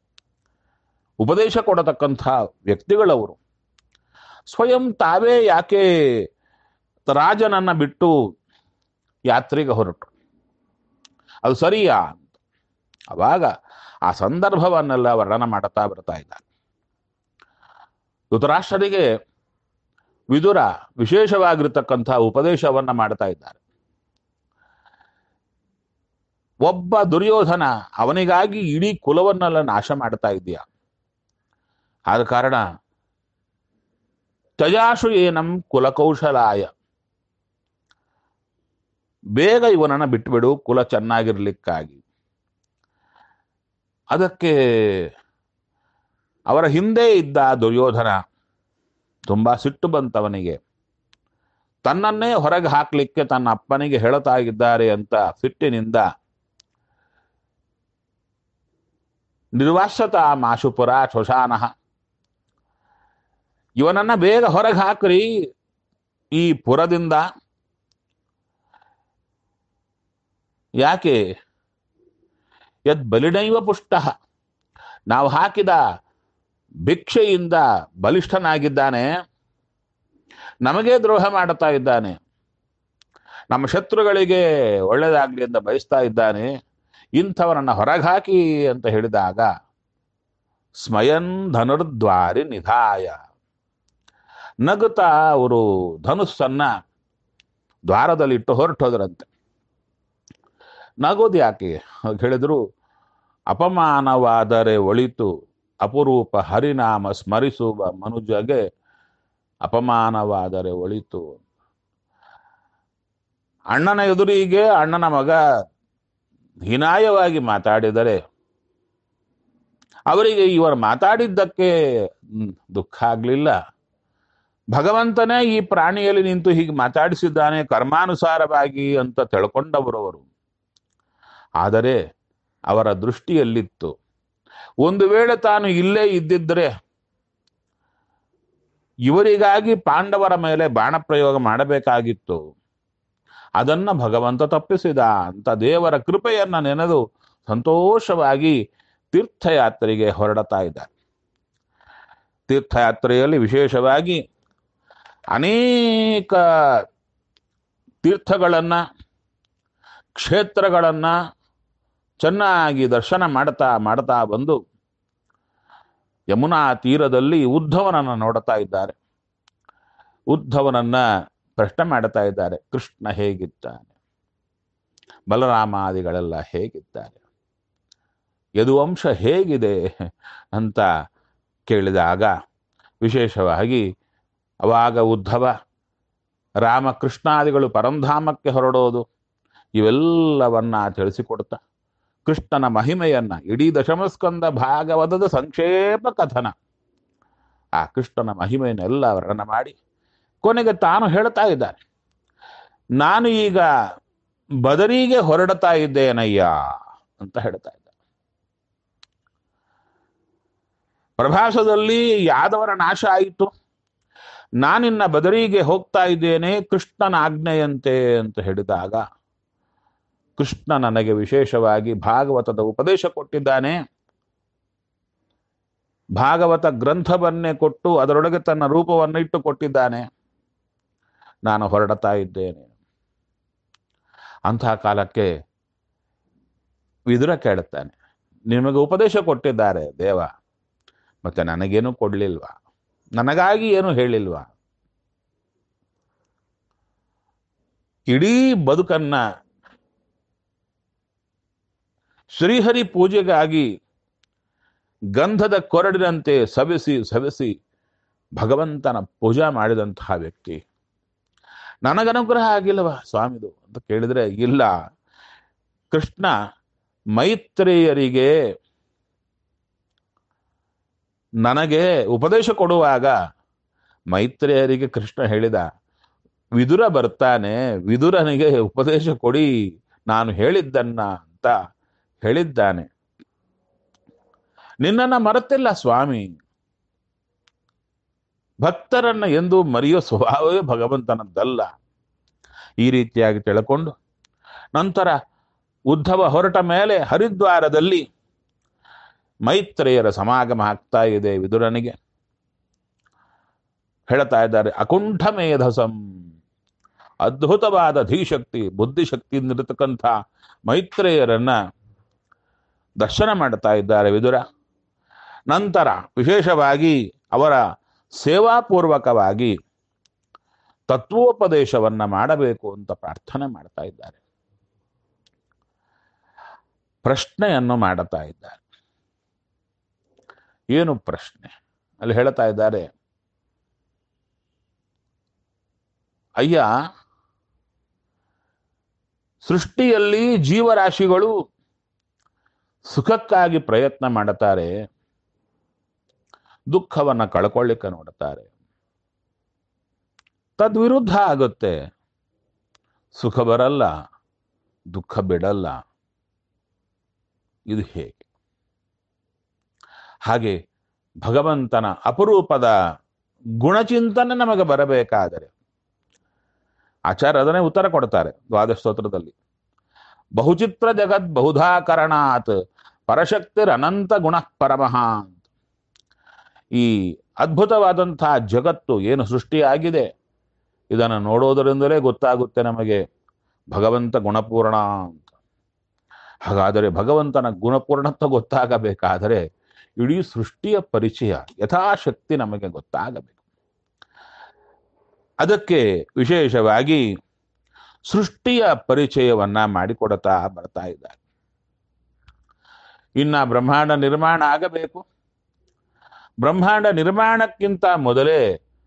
ಉಪದೇಶ ಕೊಡತಕ್ಕಂಥ ವ್ಯಕ್ತಿಗಳವರು ಸ್ವಯಂ ತಾವೇ ಯಾಕೆ ರಾಜನನ್ನ ಬಿಟ್ಟು ಯಾತ್ರೆಗೆ ಹೊರಟು ಅದು ಸರಿಯಾ ಅಂತ ಅವಾಗ ಆ ಸಂದರ್ಭವನ್ನೆಲ್ಲ ವರ್ಣನ ಮಾಡುತ್ತಾ ಬರ್ತಾ ಇದ್ದಾರೆ ಧೃತರಾಷ್ಟ್ರರಿಗೆ ವಿದುರ ವಿಶೇಷವಾಗಿರ್ತಕ್ಕಂಥ ಉಪದೇಶವನ್ನ ಮಾಡ್ತಾ ಇದ್ದಾರೆ ಒಬ್ಬ ದುರ್ಯೋಧನ ಅವನಿಗಾಗಿ ಇಡೀ ಕುಲವನ್ನೆಲ್ಲ ನಾಶ ಮಾಡ್ತಾ ಇದೆಯಾ ಆದ ಕಾರಣ ತ್ಯಜಾಶು ಏನಂ ಕುಲಕೌಶಲಾಯ ಬೇಗ ಇವನನ್ನ ಬಿಟ್ಟುಬಿಡು ಕುಲ ಚೆನ್ನಾಗಿರ್ಲಿಕ್ಕಾಗಿ ಅದಕ್ಕೆ ಅವರ ಹಿಂದೆ ಇದ್ದ ದುರ್ಯೋಧನ ತುಂಬಾ ಸಿಟ್ಟು ಬಂತವನಿಗೆ ತನ್ನನ್ನೇ ಹೊರಗೆ ಹಾಕ್ಲಿಕ್ಕೆ ತನ್ನ ಅಪ್ಪನಿಗೆ ಹೇಳ್ತಾ ಇದ್ದಾರೆ ಅಂತ ಸಿಟ್ಟಿನಿಂದ ನಿರ್ವಾಸತ ಮಾಶುಪುರ ಶೋಷಾನಃ ಇವನನ್ನ ಬೇಗ ಹೊರಗೆ ಹಾಕ್ರಿ ಈ ಪುರದಿಂದ ಯಾಕೆ ಯದ್ ಬಲಿನೈವ ಪುಷ್ಟ ನಾವು ಹಾಕಿದ ಭಿಕ್ಷೆಯಿಂದ ಬಲಿಷ್ಠನಾಗಿದ್ದಾನೆ ನಮಗೆ ದ್ರೋಹ ಮಾಡುತ್ತಾ ಇದ್ದಾನೆ ನಮ್ಮ ಶತ್ರುಗಳಿಗೆ ಒಳ್ಳೆಯದಾಗ್ಲಿ ಅಂತ ಬಯಸ್ತಾ ಇದ್ದಾನೆ ಇಂಥವರನ್ನ ಹೊರಗಾಕಿ ಅಂತ ಹೇಳಿದಾಗ ಸ್ಮಯನ್ ಧನುರ್ದ್ವಾರಿ ನಿಧಾಯ ನಗುತ್ತಾ ಅವರು ಧನುಸ್ಸನ್ನ ದ್ವಾರದಲ್ಲಿಟ್ಟು ಹೊರಟೋದ್ರಂತೆ ನಗೋದು ಯಾಕೆ ಹಾಗೆ ಹೇಳಿದ್ರು ಅಪಮಾನವಾದರೆ ಒಳಿತು ಅಪರೂಪ ಹರಿನಾಮ ಸ್ಮರಿಸುವ ಮನುಜಗೆ ಅಪಮಾನವಾದರೆ ಒಳಿತು ಅಣ್ಣನ ಎದುರಿಗೆ ಅಣ್ಣನ ಮಗ ಹೀನಾಯವಾಗಿ ಮಾತಾಡಿದರೆ ಅವರಿಗೆ ಇವರು ಮಾತಾಡಿದ್ದಕ್ಕೆ ಹ್ಮ್, ದುಃಖ ಆಗ್ಲಿಲ್ಲ ಭಗವಂತನೇ ಈ ಪ್ರಾಣಿಯಲ್ಲಿ ನಿಂತು ಹೀಗೆ ಮಾತಾಡಿಸಿದ್ದಾನೆ ಕರ್ಮಾನುಸಾರವಾಗಿ ಅಂತ ತಿಳ್ಕೊಂಡವರು ಅವರು ಆದರೆ ಅವರ ದೃಷ್ಟಿಯಲ್ಲಿತ್ತು ಒಂದು ವೇಳೆ ತಾನು ಇಲ್ಲೇ ಇದ್ದಿದ್ರೆ ಇವರಿಗಾಗಿ ಪಾಂಡವರ ಮೇಲೆ ಬಾಣ ಪ್ರಯೋಗ ಮಾಡಬೇಕಾಗಿತ್ತು ಅದನ್ನ ಭಗವಂತ ತಪ್ಪಿಸಿದ ಅಂತ ದೇವರ ಕೃಪೆಯನ್ನ ನೆನೆದು ಸಂತೋಷವಾಗಿ ತೀರ್ಥಯಾತ್ರೆಗೆ ಹೊರಡತಾ ಇದ್ದಾರೆ ತೀರ್ಥಯಾತ್ರೆಯಲ್ಲಿ ವಿಶೇಷವಾಗಿ ಅನೇಕ ತೀರ್ಥಗಳನ್ನ ಕ್ಷೇತ್ರಗಳನ್ನ ಚೆನ್ನಾಗಿ ದರ್ಶನ ಮಾಡ್ತಾ ಮಾಡ್ತಾ ಬಂದು ಯಮುನಾ ತೀರದಲ್ಲಿ ಉದ್ಧವನನ್ನ ನೋಡ್ತಾ ಇದ್ದಾರೆ ಉದ್ಧವನನ್ನ ಪ್ರಶ್ನೆ ಮಾಡ್ತಾ ಇದ್ದಾರೆ ಕೃಷ್ಣ ಹೇಗಿದ್ದಾನೆ ಬಲರಾಮಾದಿಗಳೆಲ್ಲ ಹೇಗಿದ್ದಾರೆ ಯದುವಂಶ ಹೇಗಿದೆ ಅಂತ ಕೇಳಿದಾಗ ವಿಶೇಷವಾಗಿ ಅವಾಗ ಉದ್ಧವ ರಾಮಕೃಷ್ಣಾದಿಗಳು ಪರಂಧಾಮಕ್ಕೆ ಹೊರಡೋದು ಇವೆಲ್ಲವನ್ನ ತಿಳಿಸಿಕೊಡ್ತಾ ಕೃಷ್ಣನ ಮಹಿಮೆಯನ್ನ ಇಡೀ ದಶಮಸ್ಕಂದ ಭಾಗವತದ ಸಂಕ್ಷೇಪ ಕಥನ ಆ ಕೃಷ್ಣನ ಮಹಿಮೆಯನ್ನೆಲ್ಲ ವರ್ಣನ ಮಾಡಿ ಕೊನೆಗೆ ತಾನು ಹೇಳ್ತಾ ಇದ್ದಾನೆ ನಾನು ಈಗ ಬದರಿಗೆ ಹೊರಡ್ತಾ ಇದ್ದೇನಯ್ಯ ಅಂತ ಹೇಳ್ತಾ ಇದ್ದ ಪ್ರಭಾಸದಲ್ಲಿ ಯಾದವರ ನಾಶ ಆಯಿತು ನಾನಿನ್ನ ಬದರಿಗೆ ಹೋಗ್ತಾ ಇದ್ದೇನೆ ಕೃಷ್ಣನ ಆಜ್ಞೆಯಂತೆ ಅಂತ ಹೇಳಿದಾಗ ಕೃಷ್ಣ ನನಗೆ ವಿಶೇಷವಾಗಿ ಭಾಗವತದ ಉಪದೇಶ ಕೊಟ್ಟಿದ್ದಾನೆ ಭಾಗವತ ಗ್ರಂಥವನ್ನೇ ಕೊಟ್ಟು ಅದರೊಳಗೆ ತನ್ನ ರೂಪವನ್ನು ಇಟ್ಟು ಕೊಟ್ಟಿದ್ದಾನೆ ನಾನು ಹೊರಡ್ತಾ ಇದ್ದೇನೆ ಅಂತಹ ಕಾಲಕ್ಕೆ ವಿದುರ ಕೇಳುತ್ತಾನೆ ನಿಮಗೆ ಉಪದೇಶ ಕೊಟ್ಟಿದ್ದಾರೆ ದೇವ ಮತ್ತೆ ನನಗೇನು ಕೊಡ್ಲಿಲ್ವಾ ನನಗಾಗಿ ಏನು ಹೇಳಿಲ್ವಾ ಇಡೀ ಬದುಕನ್ನ ಶ್ರೀಹರಿ ಪೂಜೆಗಾಗಿ ಗಂಧದ ಕೊರಡಿನಂತೆ ಸವೆಸಿ ಸವೆಸಿ ಭಗವಂತನ ಪೂಜಾ ಮಾಡಿದಂತಹ ವ್ಯಕ್ತಿ ನನಗನುಗ್ರಹ ಆಗಿಲ್ಲವಾ ಸ್ವಾಮಿದು ಅಂತ ಕೇಳಿದ್ರೆ ಇಲ್ಲ ಕೃಷ್ಣ ಮೈತ್ರೇಯರಿಗೆ ನನಗೆ ಉಪದೇಶ ಕೊಡುವಾಗ ಮೈತ್ರೇಯರಿಗೆ ಕೃಷ್ಣ ಹೇಳಿದ ವಿದುರ ಬರ್ತಾನೆ ವಿದುರನಿಗೆ ಉಪದೇಶ ಕೊಡಿ ನಾನು ಹೇಳಿದ್ದನ್ನ ಅಂತ ಹೇಳಿದ್ದಾನೆ ನಿನ್ನನ್ನ ಮರೆತಿಲ್ಲ ಸ್ವಾಮಿ ಭಕ್ತರನ್ನ ಎಂದು ಮರೆಯೋ ಸ್ವಭಾವವೇ ಭಗವಂತನದ್ದಲ್ಲ ಈ ರೀತಿಯಾಗಿ ತಿಳ್ಕೊಂಡು ನಂತರ ಉದ್ಧವ ಹೊರಟ ಮೇಲೆ ಹರಿದ್ವಾರದಲ್ಲಿ ಮೈತ್ರೇಯರ ಸಮಾಗಮ ಆಗ್ತಾ ಇದೆ ವಿದುರನಿಗೆ ಹೇಳ್ತಾ ಇದ್ದಾರೆ ಅಕುಂಠ ಮೇಧಸಂ ಅದ್ಭುತವಾದ ಧೀಶಕ್ತಿ ಬುದ್ಧಿಶಕ್ತಿಯಿಂದ ಇರತಕ್ಕಂಥ ಮೈತ್ರೇಯರನ್ನ ದರ್ಶನ ಮಾಡ್ತಾ ಇದ್ದಾರೆ ವಿದುರ ನಂತರ ವಿಶೇಷವಾಗಿ ಅವರ ಸೇವಾಪೂರ್ವಕವಾಗಿ ತತ್ವೋಪದೇಶವನ್ನ ಮಾಡಬೇಕು ಅಂತ ಪ್ರಾರ್ಥನೆ ಮಾಡ್ತಾ ಇದ್ದಾರೆ ಪ್ರಶ್ನೆಯನ್ನು ಮಾಡುತ್ತಾ ಇದ್ದಾರೆ ಏನು ಪ್ರಶ್ನೆ ಅಲ್ಲಿ ಹೇಳ್ತಾ ಇದ್ದಾರೆ ಅಯ್ಯ ಸೃಷ್ಟಿಯಲ್ಲಿ ಜೀವರಾಶಿಗಳು ಸುಖಕ್ಕಾಗಿ ಪ್ರಯತ್ನ ಮಾಡುತ್ತಾರೆ ದುಃಖವನ್ನ ಕಳ್ಕೊಳ್ಳಿಕ್ಕೆ ನೋಡುತ್ತಾರೆ ತದ್ವಿರುದ್ಧ ಆಗುತ್ತೆ ಸುಖ ಬರಲ್ಲ ದುಃಖ ಬಿಡಲ್ಲ ಇದು ಹೇಗೆ ಹಾಗೆ ಭಗವಂತನ ಅಪರೂಪದ ಗುಣಚಿಂತನೆ ನಮಗೆ ಬರಬೇಕಾದರೆ ಆಚಾರ್ಯ ಅದನ್ನೇ ಉತ್ತರ ಕೊಡ್ತಾರೆ ದ್ವಾದಶ ಸ್ತೋತ್ರದಲ್ಲಿ ಬಹುಚಿತ್ರ ಜಗತ್ ಬಹುಧಾಕರಣಾತ್ ಪರಶಕ್ತಿರ್ ಅನಂತ ಗುಣ ಪರಮಃ ಅಂತ ಈ ಅದ್ಭುತವಾದಂತಹ ಜಗತ್ತು ಏನು ಸೃಷ್ಟಿಯಾಗಿದೆ ಇದನ್ನು ನೋಡೋದರಿಂದಲೇ ಗೊತ್ತಾಗುತ್ತೆ ನಮಗೆ ಭಗವಂತ ಗುಣಪೂರ್ಣ ಅಂತ ಹಾಗಾದರೆ ಭಗವಂತನ ಗುಣಪೂರ್ಣತ್ವ ಗೊತ್ತಾಗಬೇಕಾದರೆ ಇಡೀ ಸೃಷ್ಟಿಯ ಪರಿಚಯ ಯಥಾಶಕ್ತಿ ನಮಗೆ ಗೊತ್ತಾಗಬೇಕು ಅದಕ್ಕೆ ವಿಶೇಷವಾಗಿ ಸೃಷ್ಟಿಯ ಪರಿಚಯವನ್ನ ಮಾಡಿಕೊಡ್ತಾ ಬರ್ತಾ ಇದ್ದಾರೆ ಇನ್ನ ಬ್ರಹ್ಮಾಂಡ ನಿರ್ಮಾಣ ಆಗಬೇಕು ಬ್ರಹ್ಮಾಂಡ ನಿರ್ಮಾಣಕ್ಕಿಂತ ಮೊದಲೇ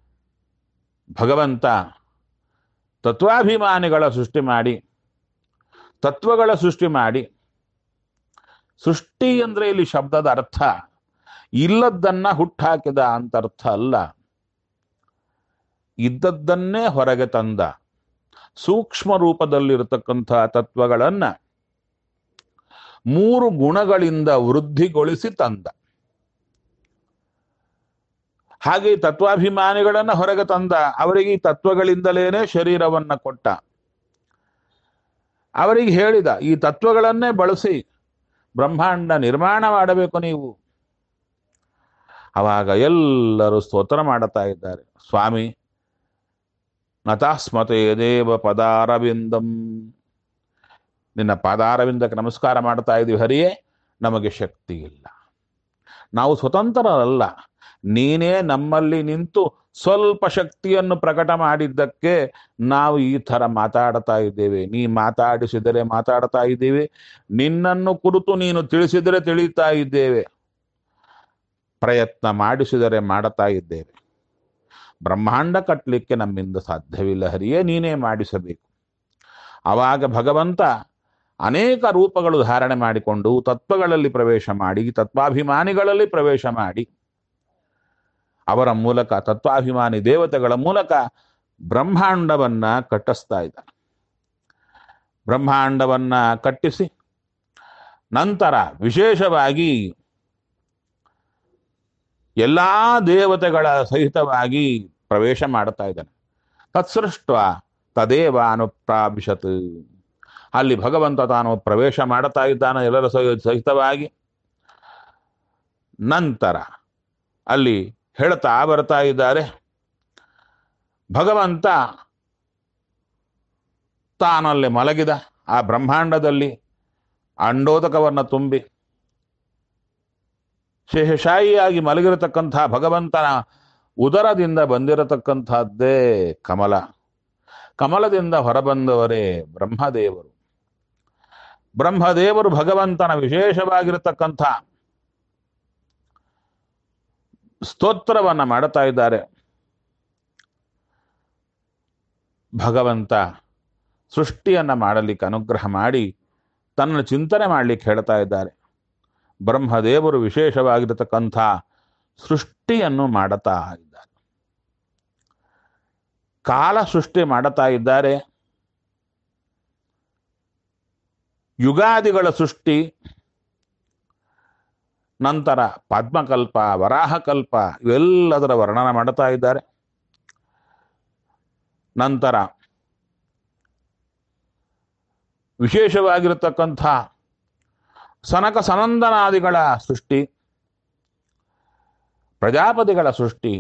ಭಗವಂತ ತತ್ವಾಭಿಮಾನಿಗಳ ಸೃಷ್ಟಿ ಮಾಡಿ ತತ್ವಗಳ ಸೃಷ್ಟಿ ಮಾಡಿ ಸೃಷ್ಟಿ ಅಂದ್ರೆ ಇಲ್ಲಿ ಶಬ್ದದ ಅರ್ಥ ಇಲ್ಲದ್ದನ್ನ ಹುಟ್ಟಾಕಿದ ಅಂತ ಅರ್ಥ ಅಲ್ಲ ಇದ್ದದ್ದನ್ನೇ ಹೊರಗೆ ತಂದ ಸೂಕ್ಷ್ಮ ರೂಪದಲ್ಲಿರತಕ್ಕಂಥ ತತ್ವಗಳನ್ನ ಮೂರು ಗುಣಗಳಿಂದ ವೃದ್ಧಿಗೊಳಿಸಿ ತಂದ ಹಾಗೆ ಈ ತತ್ವಾಭಿಮಾನಿಗಳನ್ನ ಹೊರಗೆ ತಂದ ಅವರಿಗೆ ಈ ತತ್ವಗಳಿಂದಲೇನೆ ಶರೀರವನ್ನ ಕೊಟ್ಟ ಅವರಿಗೆ ಹೇಳಿದ ಈ ತತ್ವಗಳನ್ನೇ ಬಳಸಿ ಬ್ರಹ್ಮಾಂಡ ನಿರ್ಮಾಣ ಮಾಡಬೇಕು ನೀವು ಅವಾಗ ಎಲ್ಲರೂ ಸ್ತೋತ್ರ ಮಾಡುತ್ತಾ ಇದ್ದಾರೆ ಸ್ವಾಮಿ ನತಾಸ್ಮತೆ ದೇವ ಪದಾರವಿಂದಂ ನಿನ್ನ ಪಾದಾರವಿಂದಕ್ಕೆ ನಮಸ್ಕಾರ ಮಾಡ್ತಾ ಇದ್ದೀವಿ ಹರಿಯೇ ನಮಗೆ ಶಕ್ತಿ ಇಲ್ಲ ನಾವು ಸ್ವತಂತ್ರರಲ್ಲ ನೀನೇ ನಮ್ಮಲ್ಲಿ ನಿಂತು ಸ್ವಲ್ಪ ಶಕ್ತಿಯನ್ನು ಪ್ರಕಟ ಮಾಡಿದ್ದಕ್ಕೆ ನಾವು ಈ ಥರ ಮಾತಾಡ್ತಾ ಇದ್ದೇವೆ ನೀ ಮಾತಾಡಿಸಿದರೆ ಮಾತಾಡ್ತಾ ಇದ್ದೇವೆ ನಿನ್ನನ್ನು ಕುರಿತು ನೀನು ತಿಳಿಸಿದರೆ ತಿಳಿತಾ ಇದ್ದೇವೆ ಪ್ರಯತ್ನ ಮಾಡಿಸಿದರೆ ಮಾಡುತ್ತಾ ಇದ್ದೇವೆ ಬ್ರಹ್ಮಾಂಡ ಕಟ್ಟಲಿಕ್ಕೆ ನಮ್ಮಿಂದ ಸಾಧ್ಯವಿಲ್ಲ ಹರಿಯೇ ನೀನೇ ಮಾಡಿಸಬೇಕು ಆವಾಗ ಭಗವಂತ ಅನೇಕ ರೂಪಗಳು ಧಾರಣೆ ಮಾಡಿಕೊಂಡು ತತ್ವಗಳಲ್ಲಿ ಪ್ರವೇಶ ಮಾಡಿ ತತ್ವಾಭಿಮಾನಿಗಳಲ್ಲಿ ಪ್ರವೇಶ ಮಾಡಿ ಅವರ ಮೂಲಕ ತತ್ವಾಭಿಮಾನಿ ದೇವತೆಗಳ ಮೂಲಕ ಬ್ರಹ್ಮಾಂಡವನ್ನ ಕಟ್ಟಿಸ್ತಾ ಇದ್ದಾನೆ ಬ್ರಹ್ಮಾಂಡವನ್ನ ಕಟ್ಟಿಸಿ ನಂತರ ವಿಶೇಷವಾಗಿ ಎಲ್ಲಾ ದೇವತೆಗಳ ಸಹಿತವಾಗಿ ಪ್ರವೇಶ ಮಾಡುತ್ತಾ ಇದ್ದಾನೆ ತತ್ಸೃಷ್ಟ ತದೇವ ಅನುಪ್ರಾಭಿಷತ್ ಅಲ್ಲಿ ಭಗವಂತ ತಾನು ಪ್ರವೇಶ ಮಾಡುತ್ತಾ ಇದ್ದಾನೆ ಎಲ್ಲರ ಸಹಿ- ಸಹಿತವಾಗಿ ನಂತರ ಅಲ್ಲಿ ಹೇಳ್ತಾ ಬರ್ತಾ ಇದ್ದಾರೆ ಭಗವಂತ ತಾನಲ್ಲಿ ಮಲಗಿದ ಆ ಬ್ರಹ್ಮಾಂಡದಲ್ಲಿ ಅಂಡೋದಕವನ್ನು ತುಂಬಿ ಶೇಷಶಾಹಿಯಾಗಿ ಮಲಗಿರತಕ್ಕಂಥ ಭಗವಂತನ ಉದರದಿಂದ ಬಂದಿರತಕ್ಕಂಥದ್ದೇ ಕಮಲ ಕಮಲದಿಂದ ಹೊರಬಂದವರೇ ಬ್ರಹ್ಮದೇವರು ಬ್ರಹ್ಮದೇವರು ಭಗವಂತನ ವಿಶೇಷವಾಗಿರತಕ್ಕಂಥ ಸ್ತೋತ್ರವನ್ನ ಮಾಡುತ್ತಾ ಇದ್ದಾರೆ ಭಗವಂತ ಸೃಷ್ಟಿಯನ್ನ ಮಾಡಲಿಕ್ಕೆ ಅನುಗ್ರಹ ಮಾಡಿ ತನ್ನ ಚಿಂತನೆ ಮಾಡಲಿಕ್ಕೆ ಹೇಳ್ತಾ ಇದ್ದಾರೆ ಬ್ರಹ್ಮದೇವರು ವಿಶೇಷವಾಗಿರತಕ್ಕಂಥ ಸೃಷ್ಟಿಯನ್ನು ಮಾಡುತ್ತಾ ಇದ್ದಾರೆ ಕಾಲ ಸೃಷ್ಟಿ ಮಾಡುತ್ತಾ ಇದ್ದಾರೆ ಯುಗಾದಿಗಳ ಸೃಷ್ಟಿ ನಂತರ ಪದ್ಮಕಲ್ಪ ವರಾಹಕಲ್ಪ ಇವೆಲ್ಲದರ ವರ್ಣನ ಮಾಡುತ್ತಾ ಇದ್ದಾರೆ ನಂತರ ವಿಶೇಷವಾಗಿರತಕ್ಕಂಥ ಸನಕ ಸನಂದನಾದಿಗಳ ಸೃಷ್ಟಿ ಪ್ರಜಾಪತಿಗಳ ಸೃಷ್ಟಿ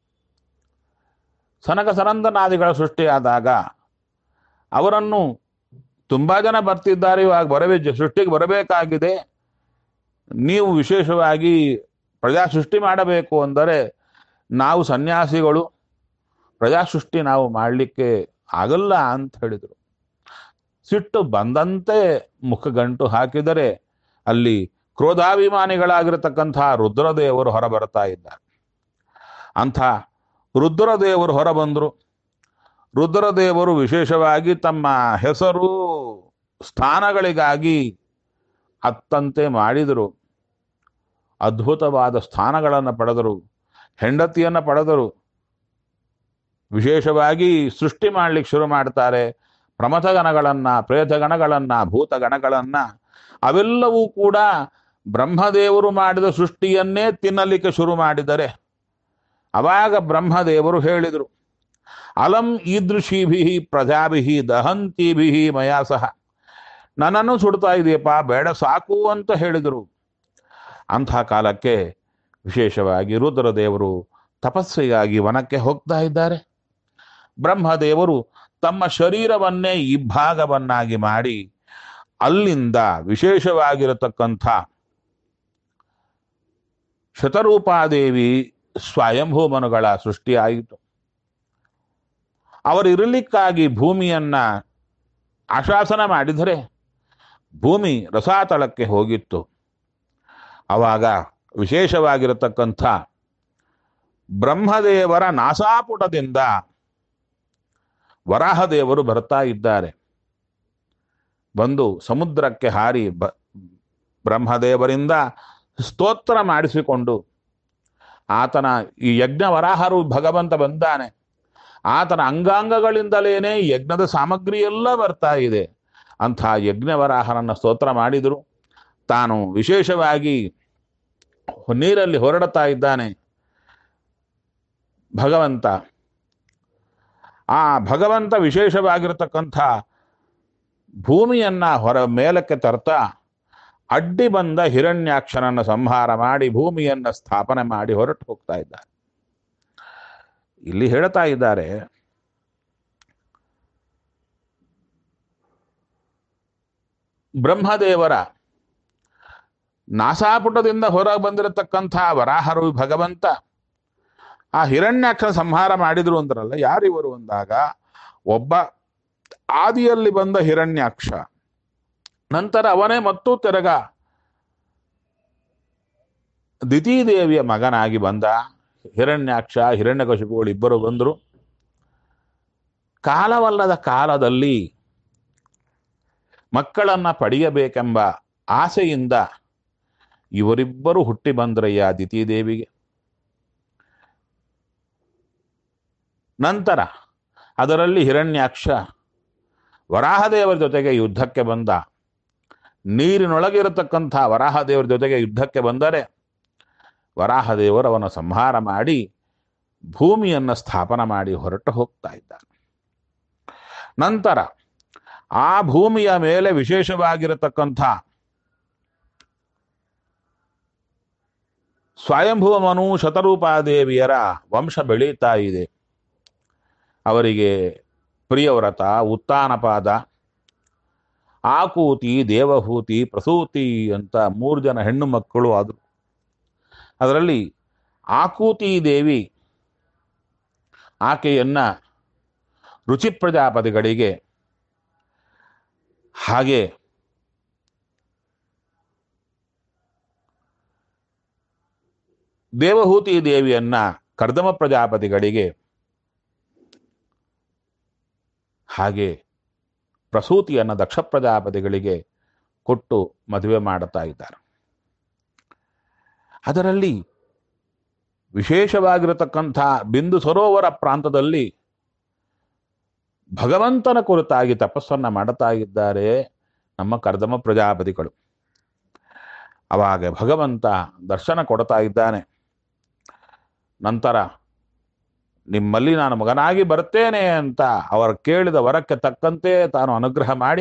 ಸನಕ ಸನಂದನಾದಿಗಳ ಸೃಷ್ಟಿಯಾದಾಗ ಅವರನ್ನು ತುಂಬಾ ಜನ ಬರ್ತಿದ್ದಾರೆ ಇವಾಗ ಬರಬೇ ಸೃಷ್ಟಿಗೆ ಬರಬೇಕಾಗಿದೆ ನೀವು ವಿಶೇಷವಾಗಿ ಪ್ರಜಾ ಸೃಷ್ಟಿ ಮಾಡಬೇಕು ಅಂದರೆ ನಾವು ಸನ್ಯಾಸಿಗಳು ಪ್ರಜಾ ಸೃಷ್ಟಿ ನಾವು ಮಾಡಲಿಕ್ಕೆ ಆಗಲ್ಲ ಅಂತ ಹೇಳಿದರು ಸಿಟ್ಟು ಬಂದಂತೆ ಮುಖಗಂಟು ಹಾಕಿದರೆ ಅಲ್ಲಿ ಕ್ರೋಧಾಭಿಮಾನಿಗಳಾಗಿರತಕ್ಕಂಥ ರುದ್ರದೇವರು ಹೊರಬರ್ತಾ ಇದ್ದಾರೆ ಅಂಥ ರುದ್ರದೇವರು ಹೊರಬಂದರು ರುದ್ರದೇವರು ವಿಶೇಷವಾಗಿ ತಮ್ಮ ಹೆಸರು ಸ್ಥಾನಗಳಿಗಾಗಿ ಅತ್ತಂತೆ ಮಾಡಿದರು ಅದ್ಭುತವಾದ ಸ್ಥಾನಗಳನ್ನು ಪಡೆದರು ಹೆಂಡತಿಯನ್ನು ಪಡೆದರು ವಿಶೇಷವಾಗಿ ಸೃಷ್ಟಿ ಮಾಡ್ಲಿಕ್ಕೆ ಶುರು ಮಾಡ್ತಾರೆ ಪ್ರಮಥಗಣಗಳನ್ನ ಪ್ರೇತಗಣಗಳನ್ನ ಭೂತಗಣಗಳನ್ನ ಅವೆಲ್ಲವೂ ಕೂಡ ಬ್ರಹ್ಮದೇವರು ಮಾಡಿದ ಸೃಷ್ಟಿಯನ್ನೇ ತಿನ್ನಲಿಕ್ಕೆ ಶುರು ಮಾಡಿದರೆ ಅವಾಗ ಬ್ರಹ್ಮದೇವರು ಹೇಳಿದರು ಅಲಂ ಈದೃಶೀಭಿ ಪ್ರಜಾಭಿ ದಹಂತಿಭಿ ಮಯಾ ಸಹ ನನ್ನನ್ನು ಸುಡ್ತಾ ಇದೆಯಪ್ಪ ಬೇಡ ಸಾಕು ಅಂತ ಹೇಳಿದರು ಅಂಥ ಕಾಲಕ್ಕೆ ವಿಶೇಷವಾಗಿ ರುದ್ರದೇವರು ತಪಸ್ಸಿಗಾಗಿ ವನಕ್ಕೆ ಹೋಗ್ತಾ ಇದ್ದಾರೆ ಬ್ರಹ್ಮದೇವರು ತಮ್ಮ ಶರೀರವನ್ನೇ ಇಬ್ಬಾಗವನ್ನಾಗಿ ಮಾಡಿ ಅಲ್ಲಿಂದ ವಿಶೇಷವಾಗಿರತಕ್ಕಂಥ ಶತರೂಪಾದೇವಿ ಸ್ವಯಂಭೂಮನುಗಳ ಸೃಷ್ಟಿಯಾಯಿತು ಅವರು ಇರಲಿಕ್ಕಾಗಿ ಭೂಮಿಯನ್ನ ಆಶಾಸನ ಮಾಡಿದರೆ ಭೂಮಿ ರಸಾತಳಕ್ಕೆ ಹೋಗಿತ್ತು ಆವಾಗ ವಿಶೇಷವಾಗಿರತಕ್ಕಂಥ ಬ್ರಹ್ಮದೇವರ ನಾಸಾಪುಟದಿಂದ ವರಾಹದೇವರು ಬರ್ತಾ ಇದ್ದಾರೆ ಬಂದು ಸಮುದ್ರಕ್ಕೆ ಹಾರಿ ಬ ಬ್ರಹ್ಮದೇವರಿಂದ ಸ್ತೋತ್ರ ಮಾಡಿಸಿಕೊಂಡು ಆತನ ಈ ಯಜ್ಞ ವರಾಹರು ಭಗವಂತ ಬಂದಾನೆ ಆತನ ಅಂಗಾಂಗಗಳಿಂದಲೇನೆ ಯಜ್ಞದ ಸಾಮಗ್ರಿ ಎಲ್ಲ ಬರ್ತಾ ಇದೆ ಅಂಥ ಯಜ್ಞವರಾಹನನ್ನ ಸ್ತೋತ್ರ ಮಾಡಿದರು ತಾನು ವಿಶೇಷವಾಗಿ ನೀರಲ್ಲಿ ಹೊರಡುತ್ತಾ ಇದ್ದಾನೆ ಭಗವಂತ ಆ ಭಗವಂತ ವಿಶೇಷವಾಗಿರತಕ್ಕಂಥ ಭೂಮಿಯನ್ನ ಹೊರ ಮೇಲಕ್ಕೆ ತರ್ತಾ ಅಡ್ಡಿ ಬಂದ ಹಿರಣ್ಯಾಕ್ಷನನ್ನು ಸಂಹಾರ ಮಾಡಿ ಭೂಮಿಯನ್ನ ಸ್ಥಾಪನೆ ಮಾಡಿ ಹೊರಟು ಹೋಗ್ತಾ ಇದ್ದಾರೆ ಇಲ್ಲಿ ಹೇಳ್ತಾ ಇದ್ದಾರೆ ಬ್ರಹ್ಮದೇವರ ನಾಸಾಪುಟದಿಂದ ಹೊರಗೆ ಬಂದಿರತಕ್ಕಂಥ ವರಾಹರು ಭಗವಂತ ಆ ಹಿರಣ್ಯಾಕ್ಷನ ಸಂಹಾರ ಮಾಡಿದ್ರು ಅಂದ್ರಲ್ಲ ಯಾರಿವರು ಅಂದಾಗ ಒಬ್ಬ ಆದಿಯಲ್ಲಿ ಬಂದ ಹಿರಣ್ಯಾಕ್ಷ ನಂತರ ಅವನೇ ಮತ್ತು ತಿರಗ ದಿತಿದೇವಿಯ ಮಗನಾಗಿ ಬಂದ ಹಿರಣ್ಯಾಕ್ಷ ಹಿರಣ್ಯಕಶಿಪುಗಳು ಇಬ್ಬರು ಬಂದರು ಕಾಲವಲ್ಲದ ಕಾಲದಲ್ಲಿ ಮಕ್ಕಳನ್ನ ಪಡೆಯಬೇಕೆಂಬ ಆಸೆಯಿಂದ ಇವರಿಬ್ಬರು ಹುಟ್ಟಿ ಬಂದ್ರಯ್ಯ ದಿತಿದೇವಿಗೆ ನಂತರ ಅದರಲ್ಲಿ ಹಿರಣ್ಯಾಕ್ಷ ವರಾಹದೇವರ ಜೊತೆಗೆ ಯುದ್ಧಕ್ಕೆ ಬಂದ ನೀರಿನೊಳಗಿರತಕ್ಕಂಥ ವರಾಹದೇವರ ಜೊತೆಗೆ ಯುದ್ಧಕ್ಕೆ ಬಂದರೆ ವರಾಹದೇವರು ಅವನ ಸಂಹಾರ ಮಾಡಿ ಭೂಮಿಯನ್ನು ಸ್ಥಾಪನ ಮಾಡಿ ಹೊರಟು ಹೋಗ್ತಾ ಇದ್ದಾನೆ ನಂತರ ಆ ಭೂಮಿಯ ಮೇಲೆ ವಿಶೇಷವಾಗಿರತಕ್ಕಂಥ ಸ್ವಯಂಭುವ ಮನು ಶತರೂಪಾದೇವಿಯರ ವಂಶ ಬೆಳೀತಾ ಇದೆ ಅವರಿಗೆ ಪ್ರಿಯವ್ರತ ಉತ್ತಾನಪಾದ ಆಕೂತಿ ದೇವಹೂತಿ ಪ್ರಸೂತಿ ಅಂತ ಮೂರು ಜನ ಹೆಣ್ಣು ಮಕ್ಕಳು ಆದರು ಅದರಲ್ಲಿ ಆಕೂತಿ ದೇವಿ ಆಕೆಯನ್ನ ರುಚಿ ಪ್ರಜಾಪತಿಗಳಿಗೆ ಹಾಗೆ ದೇವಹೂತಿ ದೇವಿಯನ್ನ ಕರ್ದಮ ಪ್ರಜಾಪತಿಗಳಿಗೆ ಹಾಗೆ ಪ್ರಸೂತಿಯನ್ನು ದಕ್ಷ ಪ್ರಜಾಪತಿಗಳಿಗೆ ಕೊಟ್ಟು ಮದುವೆ ಮಾಡುತ್ತಾ ಇದ್ದಾರೆ ಅದರಲ್ಲಿ ವಿಶೇಷವಾಗಿರತಕ್ಕಂಥ ಬಿಂದು ಸರೋವರ ಪ್ರಾಂತದಲ್ಲಿ ಭಗವಂತನ ಕುರಿತಾಗಿ ತಪಸ್ಸನ್ನ ಮಾಡುತ್ತಾ ಇದ್ದಾರೆ ನಮ್ಮ ಕರ್ದಮ ಪ್ರಜಾಪತಿಗಳು ಅವಾಗ ಭಗವಂತ ದರ್ಶನ ಕೊಡ್ತಾ ಇದ್ದಾನೆ ನಂತರ ನಿಮ್ಮಲ್ಲಿ ನಾನು ಮಗನಾಗಿ ಬರ್ತೇನೆ ಅಂತ ಅವರು ಕೇಳಿದ ವರಕ್ಕೆ ತಕ್ಕಂತೆ ತಾನು ಅನುಗ್ರಹ ಮಾಡಿ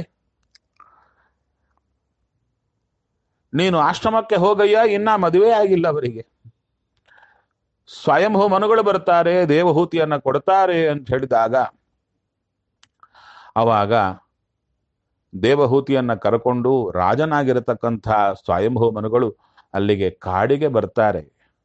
ನೀನು ಆಶ್ರಮಕ್ಕೆ ಹೋಗಯ್ಯ ಇನ್ನ ಮದುವೆ ಆಗಿಲ್ಲ ಅವರಿಗೆ ಸ್ವಯಂಭೂ ಮನುಗಳು ಬರ್ತಾರೆ ದೇವಹೂತಿಯನ್ನ ಕೊಡ್ತಾರೆ ಅಂತ ಹೇಳಿದಾಗ ಅವಾಗ ದೇವಹೂತಿಯನ್ನ ಕರ್ಕೊಂಡು ರಾಜನಾಗಿರತಕ್ಕಂಥ ಸ್ವಯಂಭೂ ಮನುಗಳು ಅಲ್ಲಿಗೆ ಕಾಡಿಗೆ ಬರ್ತಾರೆ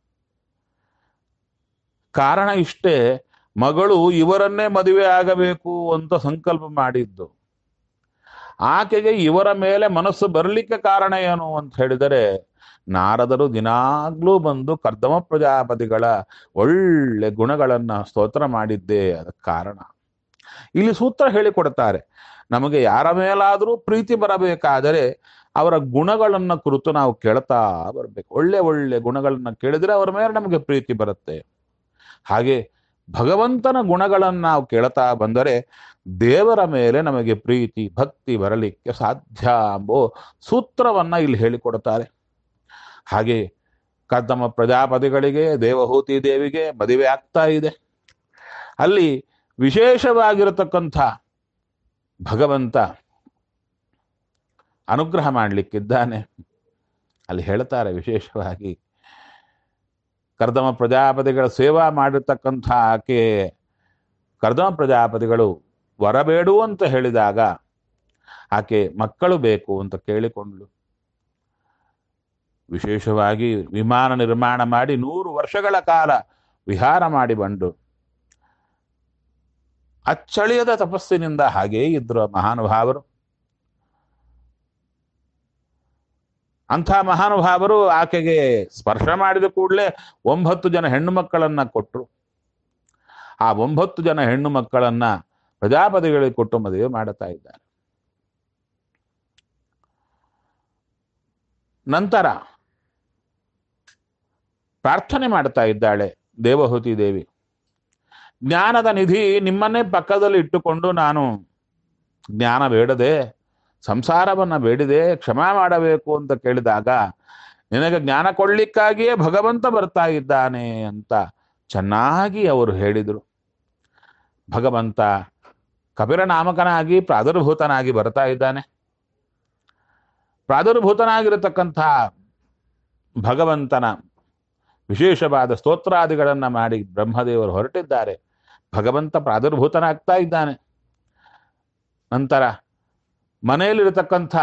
ಕಾರಣ ಇಷ್ಟೇ ಮಗಳು ಇವರನ್ನೇ ಮದುವೆ ಆಗಬೇಕು ಅಂತ ಸಂಕಲ್ಪ ಮಾಡಿದ್ದು ಆಕೆಗೆ ಇವರ ಮೇಲೆ ಮನಸ್ಸು ಬರಲಿಕ್ಕೆ ಕಾರಣ ಏನು ಅಂತ ಹೇಳಿದರೆ ನಾರದರು ದಿನಾಗ್ಲೂ ಬಂದು ಕರ್ದಮ ಪ್ರಜಾಪತಿಗಳ ಒಳ್ಳೆ ಗುಣಗಳನ್ನ ಸ್ತೋತ್ರ ಮಾಡಿದ್ದೇ ಅದಕ್ಕೆ ಕಾರಣ ಇಲ್ಲಿ ಸೂತ್ರ ಹೇಳಿಕೊಡ್ತಾರೆ ನಮಗೆ ಯಾರ ಮೇಲಾದರೂ ಪ್ರೀತಿ ಬರಬೇಕಾದರೆ ಅವರ ಗುಣಗಳನ್ನ ಕುರಿತು ನಾವು ಕೇಳ್ತಾ ಬರಬೇಕು ಒಳ್ಳೆ ಒಳ್ಳೆ ಗುಣಗಳನ್ನ ಕೇಳಿದ್ರೆ ಅವರ ಮೇಲೆ ನಮಗೆ ಪ್ರೀತಿ ಬರುತ್ತೆ ಹಾಗೆ ಭಗವಂತನ ಗುಣಗಳನ್ನು ನಾವು ಕೇಳ್ತಾ ಬಂದರೆ ದೇವರ ಮೇಲೆ ನಮಗೆ ಪ್ರೀತಿ ಭಕ್ತಿ ಬರಲಿಕ್ಕೆ ಸಾಧ್ಯ ಎಂಬೋ ಸೂತ್ರವನ್ನ ಇಲ್ಲಿ ಹೇಳಿಕೊಡ್ತಾರೆ ಹಾಗೆ ಕದ್ದಮ ಪ್ರಜಾಪತಿಗಳಿಗೆ ದೇವಹೂತಿ ದೇವಿಗೆ ಮದುವೆ ಆಗ್ತಾ ಇದೆ ಅಲ್ಲಿ ವಿಶೇಷವಾಗಿರತಕ್ಕಂಥ ಭಗವಂತ ಅನುಗ್ರಹ ಮಾಡಲಿಕ್ಕಿದ್ದಾನೆ ಅಲ್ಲಿ ಹೇಳ್ತಾರೆ ವಿಶೇಷವಾಗಿ ಕರ್ದಮ ಪ್ರಜಾಪತಿಗಳ ಸೇವಾ ಮಾಡಿರ್ತಕ್ಕಂಥ ಆಕೆ ಕರ್ದಮ ಪ್ರಜಾಪತಿಗಳು ವರಬೇಡು ಅಂತ ಹೇಳಿದಾಗ ಆಕೆ ಮಕ್ಕಳು ಬೇಕು ಅಂತ ಕೇಳಿಕೊಂಡ್ಳು ವಿಶೇಷವಾಗಿ ವಿಮಾನ ನಿರ್ಮಾಣ ಮಾಡಿ ನೂರು ವರ್ಷಗಳ ಕಾಲ ವಿಹಾರ ಮಾಡಿ ಬಂದು ಅಚ್ಚಳಿಯದ ತಪಸ್ಸಿನಿಂದ ಹಾಗೇ ಇದ್ರು ಮಹಾನುಭಾವರು ಅಂಥ ಮಹಾನುಭಾವರು ಆಕೆಗೆ ಸ್ಪರ್ಶ ಮಾಡಿದ ಕೂಡಲೇ ಒಂಬತ್ತು ಜನ ಹೆಣ್ಣು ಮಕ್ಕಳನ್ನ ಕೊಟ್ಟರು ಆ ಒಂಬತ್ತು ಜನ ಹೆಣ್ಣು ಮಕ್ಕಳನ್ನ ಪ್ರಜಾಪತಿಗಳಿಗೆ ಕೊಟ್ಟು ಮದುವೆ ಮಾಡುತ್ತಾ ಇದ್ದಾರೆ ನಂತರ ಪ್ರಾರ್ಥನೆ ಮಾಡ್ತಾ ಇದ್ದಾಳೆ ದೇವಹೂತಿ ದೇವಿ ಜ್ಞಾನದ ನಿಧಿ ನಿಮ್ಮನ್ನೇ ಪಕ್ಕದಲ್ಲಿ ಇಟ್ಟುಕೊಂಡು ನಾನು ಜ್ಞಾನ ಬೇಡದೆ ಸಂಸಾರವನ್ನ ಬೇಡಿದೆ ಕ್ಷಮಾ ಮಾಡಬೇಕು ಅಂತ ಕೇಳಿದಾಗ ನಿನಗೆ ಜ್ಞಾನ ಕೊಡ್ಲಿಕ್ಕಾಗಿಯೇ ಭಗವಂತ ಬರ್ತಾ ಇದ್ದಾನೆ ಅಂತ ಚೆನ್ನಾಗಿ ಅವರು ಹೇಳಿದರು ಭಗವಂತ ಕಪಿರನಾಮಕನಾಗಿ ಪ್ರಾದುರ್ಭೂತನಾಗಿ ಬರ್ತಾ ಇದ್ದಾನೆ ಪ್ರಾದುರ್ಭೂತನಾಗಿರತಕ್ಕಂಥ ಭಗವಂತನ ವಿಶೇಷವಾದ ಸ್ತೋತ್ರಾದಿಗಳನ್ನ ಮಾಡಿ ಬ್ರಹ್ಮದೇವರು ಹೊರಟಿದ್ದಾರೆ ಭಗವಂತ ಪ್ರಾದುರ್ಭೂತನಾಗ್ತಾ ಇದ್ದಾನೆ ನಂತರ ಮನೆಯಲ್ಲಿರತಕ್ಕಂಥ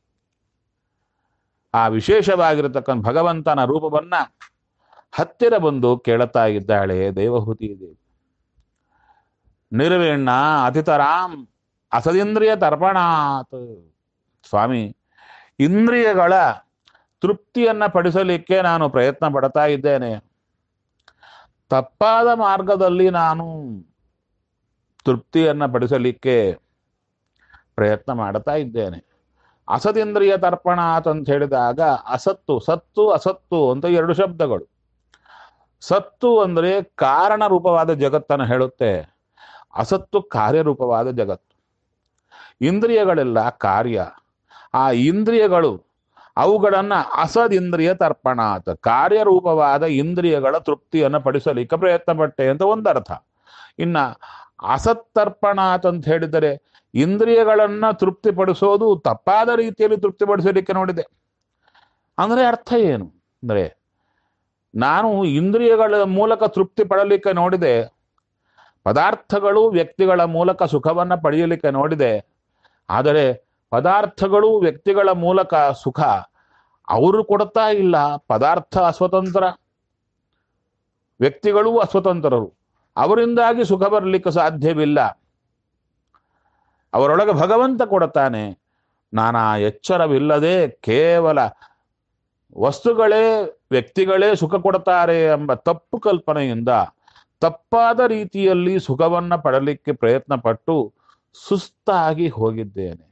ಆ ವಿಶೇಷವಾಗಿರತಕ್ಕಂಥ ಭಗವಂತನ ರೂಪವನ್ನ ಹತ್ತಿರ ಬಂದು ಕೇಳುತ್ತಾ ಇದ್ದಾಳೆ ದೇವಹೂತಿ ದೇವಿ ನಿರ್ವೇಣ್ಣ ಅತಿತರಾಂ ಅಸದಿಂದ್ರಿಯ ತರ್ಪಣಾತ್ ಸ್ವಾಮಿ ಇಂದ್ರಿಯಗಳ ತೃಪ್ತಿಯನ್ನ ಪಡಿಸಲಿಕ್ಕೆ ನಾನು ಪ್ರಯತ್ನ ಪಡ್ತಾ ಇದ್ದೇನೆ ತಪ್ಪಾದ ಮಾರ್ಗದಲ್ಲಿ ನಾನು ತೃಪ್ತಿಯನ್ನ ಪಡಿಸಲಿಕ್ಕೆ ಪ್ರಯತ್ನ ಮಾಡ್ತಾ ಇದ್ದೇನೆ ಅಸದಿಂದ್ರಿಯ ತರ್ಪಣಾತ್ ಅಂತ ಹೇಳಿದಾಗ ಅಸತ್ತು ಸತ್ತು ಅಸತ್ತು ಅಂತ ಎರಡು ಶಬ್ದಗಳು ಸತ್ತು ಅಂದ್ರೆ ಕಾರಣ ರೂಪವಾದ ಜಗತ್ತನ್ನು ಹೇಳುತ್ತೆ ಅಸತ್ತು ಕಾರ್ಯರೂಪವಾದ ಜಗತ್ತು ಇಂದ್ರಿಯಗಳೆಲ್ಲ ಕಾರ್ಯ ಆ ಇಂದ್ರಿಯಗಳು ಅವುಗಳನ್ನ ಅಸದಿಂದ್ರಿಯ ತರ್ಪಣಾತ್ ಕಾರ್ಯರೂಪವಾದ ಇಂದ್ರಿಯಗಳ ತೃಪ್ತಿಯನ್ನು ಪಡಿಸಲಿಕ್ಕೆ ಪ್ರಯತ್ನ ಪಟ್ಟೆ ಅಂತ ಒಂದರ್ಥ ಇನ್ನ ಅಸತ್ತರ್ಪಣಾತ್ ಅಂತ ಹೇಳಿದರೆ ಇಂದ್ರಿಯಗಳನ್ನ ತೃಪ್ತಿಪಡಿಸೋದು ತಪ್ಪಾದ ರೀತಿಯಲ್ಲಿ ತೃಪ್ತಿಪಡಿಸಲಿಕ್ಕೆ ನೋಡಿದೆ ಅಂದ್ರೆ ಅರ್ಥ ಏನು ಅಂದ್ರೆ ನಾನು ಇಂದ್ರಿಯಗಳ ಮೂಲಕ ತೃಪ್ತಿ ಪಡಲಿಕ್ಕೆ ನೋಡಿದೆ ಪದಾರ್ಥಗಳು ವ್ಯಕ್ತಿಗಳ ಮೂಲಕ ಸುಖವನ್ನ ಪಡೆಯಲಿಕ್ಕೆ ನೋಡಿದೆ ಆದರೆ ಪದಾರ್ಥಗಳು ವ್ಯಕ್ತಿಗಳ ಮೂಲಕ ಸುಖ ಅವರು ಕೊಡ್ತಾ ಇಲ್ಲ ಪದಾರ್ಥ ಅಸ್ವತಂತ್ರ ವ್ಯಕ್ತಿಗಳು ಅಸ್ವತಂತ್ರರು ಅವರಿಂದಾಗಿ ಸುಖ ಬರಲಿಕ್ಕೆ ಸಾಧ್ಯವಿಲ್ಲ ಅವರೊಳಗೆ ಭಗವಂತ ಕೊಡುತ್ತಾನೆ ನಾನಾ ಎಚ್ಚರವಿಲ್ಲದೆ ಕೇವಲ ವಸ್ತುಗಳೇ ವ್ಯಕ್ತಿಗಳೇ ಸುಖ ಕೊಡ್ತಾರೆ ಎಂಬ ತಪ್ಪು ಕಲ್ಪನೆಯಿಂದ ತಪ್ಪಾದ ರೀತಿಯಲ್ಲಿ ಸುಖವನ್ನ ಪಡಲಿಕ್ಕೆ ಪ್ರಯತ್ನ ಪಟ್ಟು ಸುಸ್ತಾಗಿ ಹೋಗಿದ್ದೇನೆ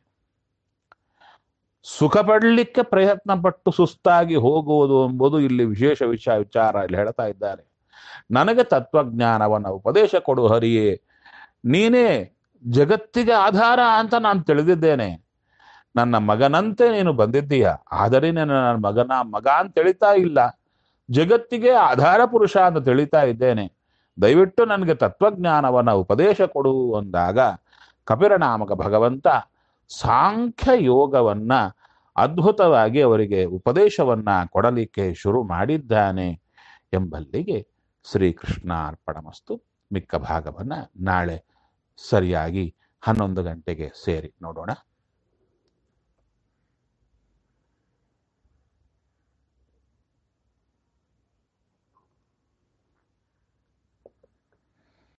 ಸುಖ ಪಡಲಿಕ್ಕೆ ಪ್ರಯತ್ನ ಪಟ್ಟು ಸುಸ್ತಾಗಿ ಹೋಗುವುದು ಎಂಬುದು ಇಲ್ಲಿ ವಿಶೇಷ ವಿಷಯ ವಿಚಾರ ಇಲ್ಲಿ ಹೇಳ್ತಾ ಇದ್ದಾರೆ ನನಗೆ ತತ್ವಜ್ಞಾನವನ್ನ ಉಪದೇಶ ಕೊಡು ಹರಿಯೇ ನೀನೇ ಜಗತ್ತಿಗೆ ಆಧಾರ ಅಂತ ನಾನು ತಿಳಿದಿದ್ದೇನೆ ನನ್ನ ಮಗನಂತೆ ನೀನು ಬಂದಿದ್ದೀಯ ಆದರೆ ನಾನು ನನ್ನ ಮಗನ ಮಗ ಅಂತ ತಿಳಿತಾ ಇಲ್ಲ ಜಗತ್ತಿಗೆ ಆಧಾರ ಪುರುಷ ಅಂತ ತಿಳಿತಾ ಇದ್ದೇನೆ ದಯವಿಟ್ಟು ನನಗೆ ತತ್ವಜ್ಞಾನವನ್ನ ಉಪದೇಶ ಕೊಡು ಅಂದಾಗ ಕಪಿರನಾಮಕ ಭಗವಂತ ಸಾಂಖ್ಯ ಯೋಗವನ್ನ ಅದ್ಭುತವಾಗಿ ಅವರಿಗೆ ಉಪದೇಶವನ್ನ ಕೊಡಲಿಕ್ಕೆ ಶುರು ಮಾಡಿದ್ದಾನೆ ಎಂಬಲ್ಲಿಗೆ ಶ್ರೀಕೃಷ್ಣ ಅರ್ಪಣಮಸ್ತು ಮಿಕ್ಕ ಭಾಗವನ್ನ ನಾಳೆ ಸರಿಯಾಗಿ ಹನ್ನೊಂದು ಗಂಟೆಗೆ ಸೇರಿ ನೋಡೋಣ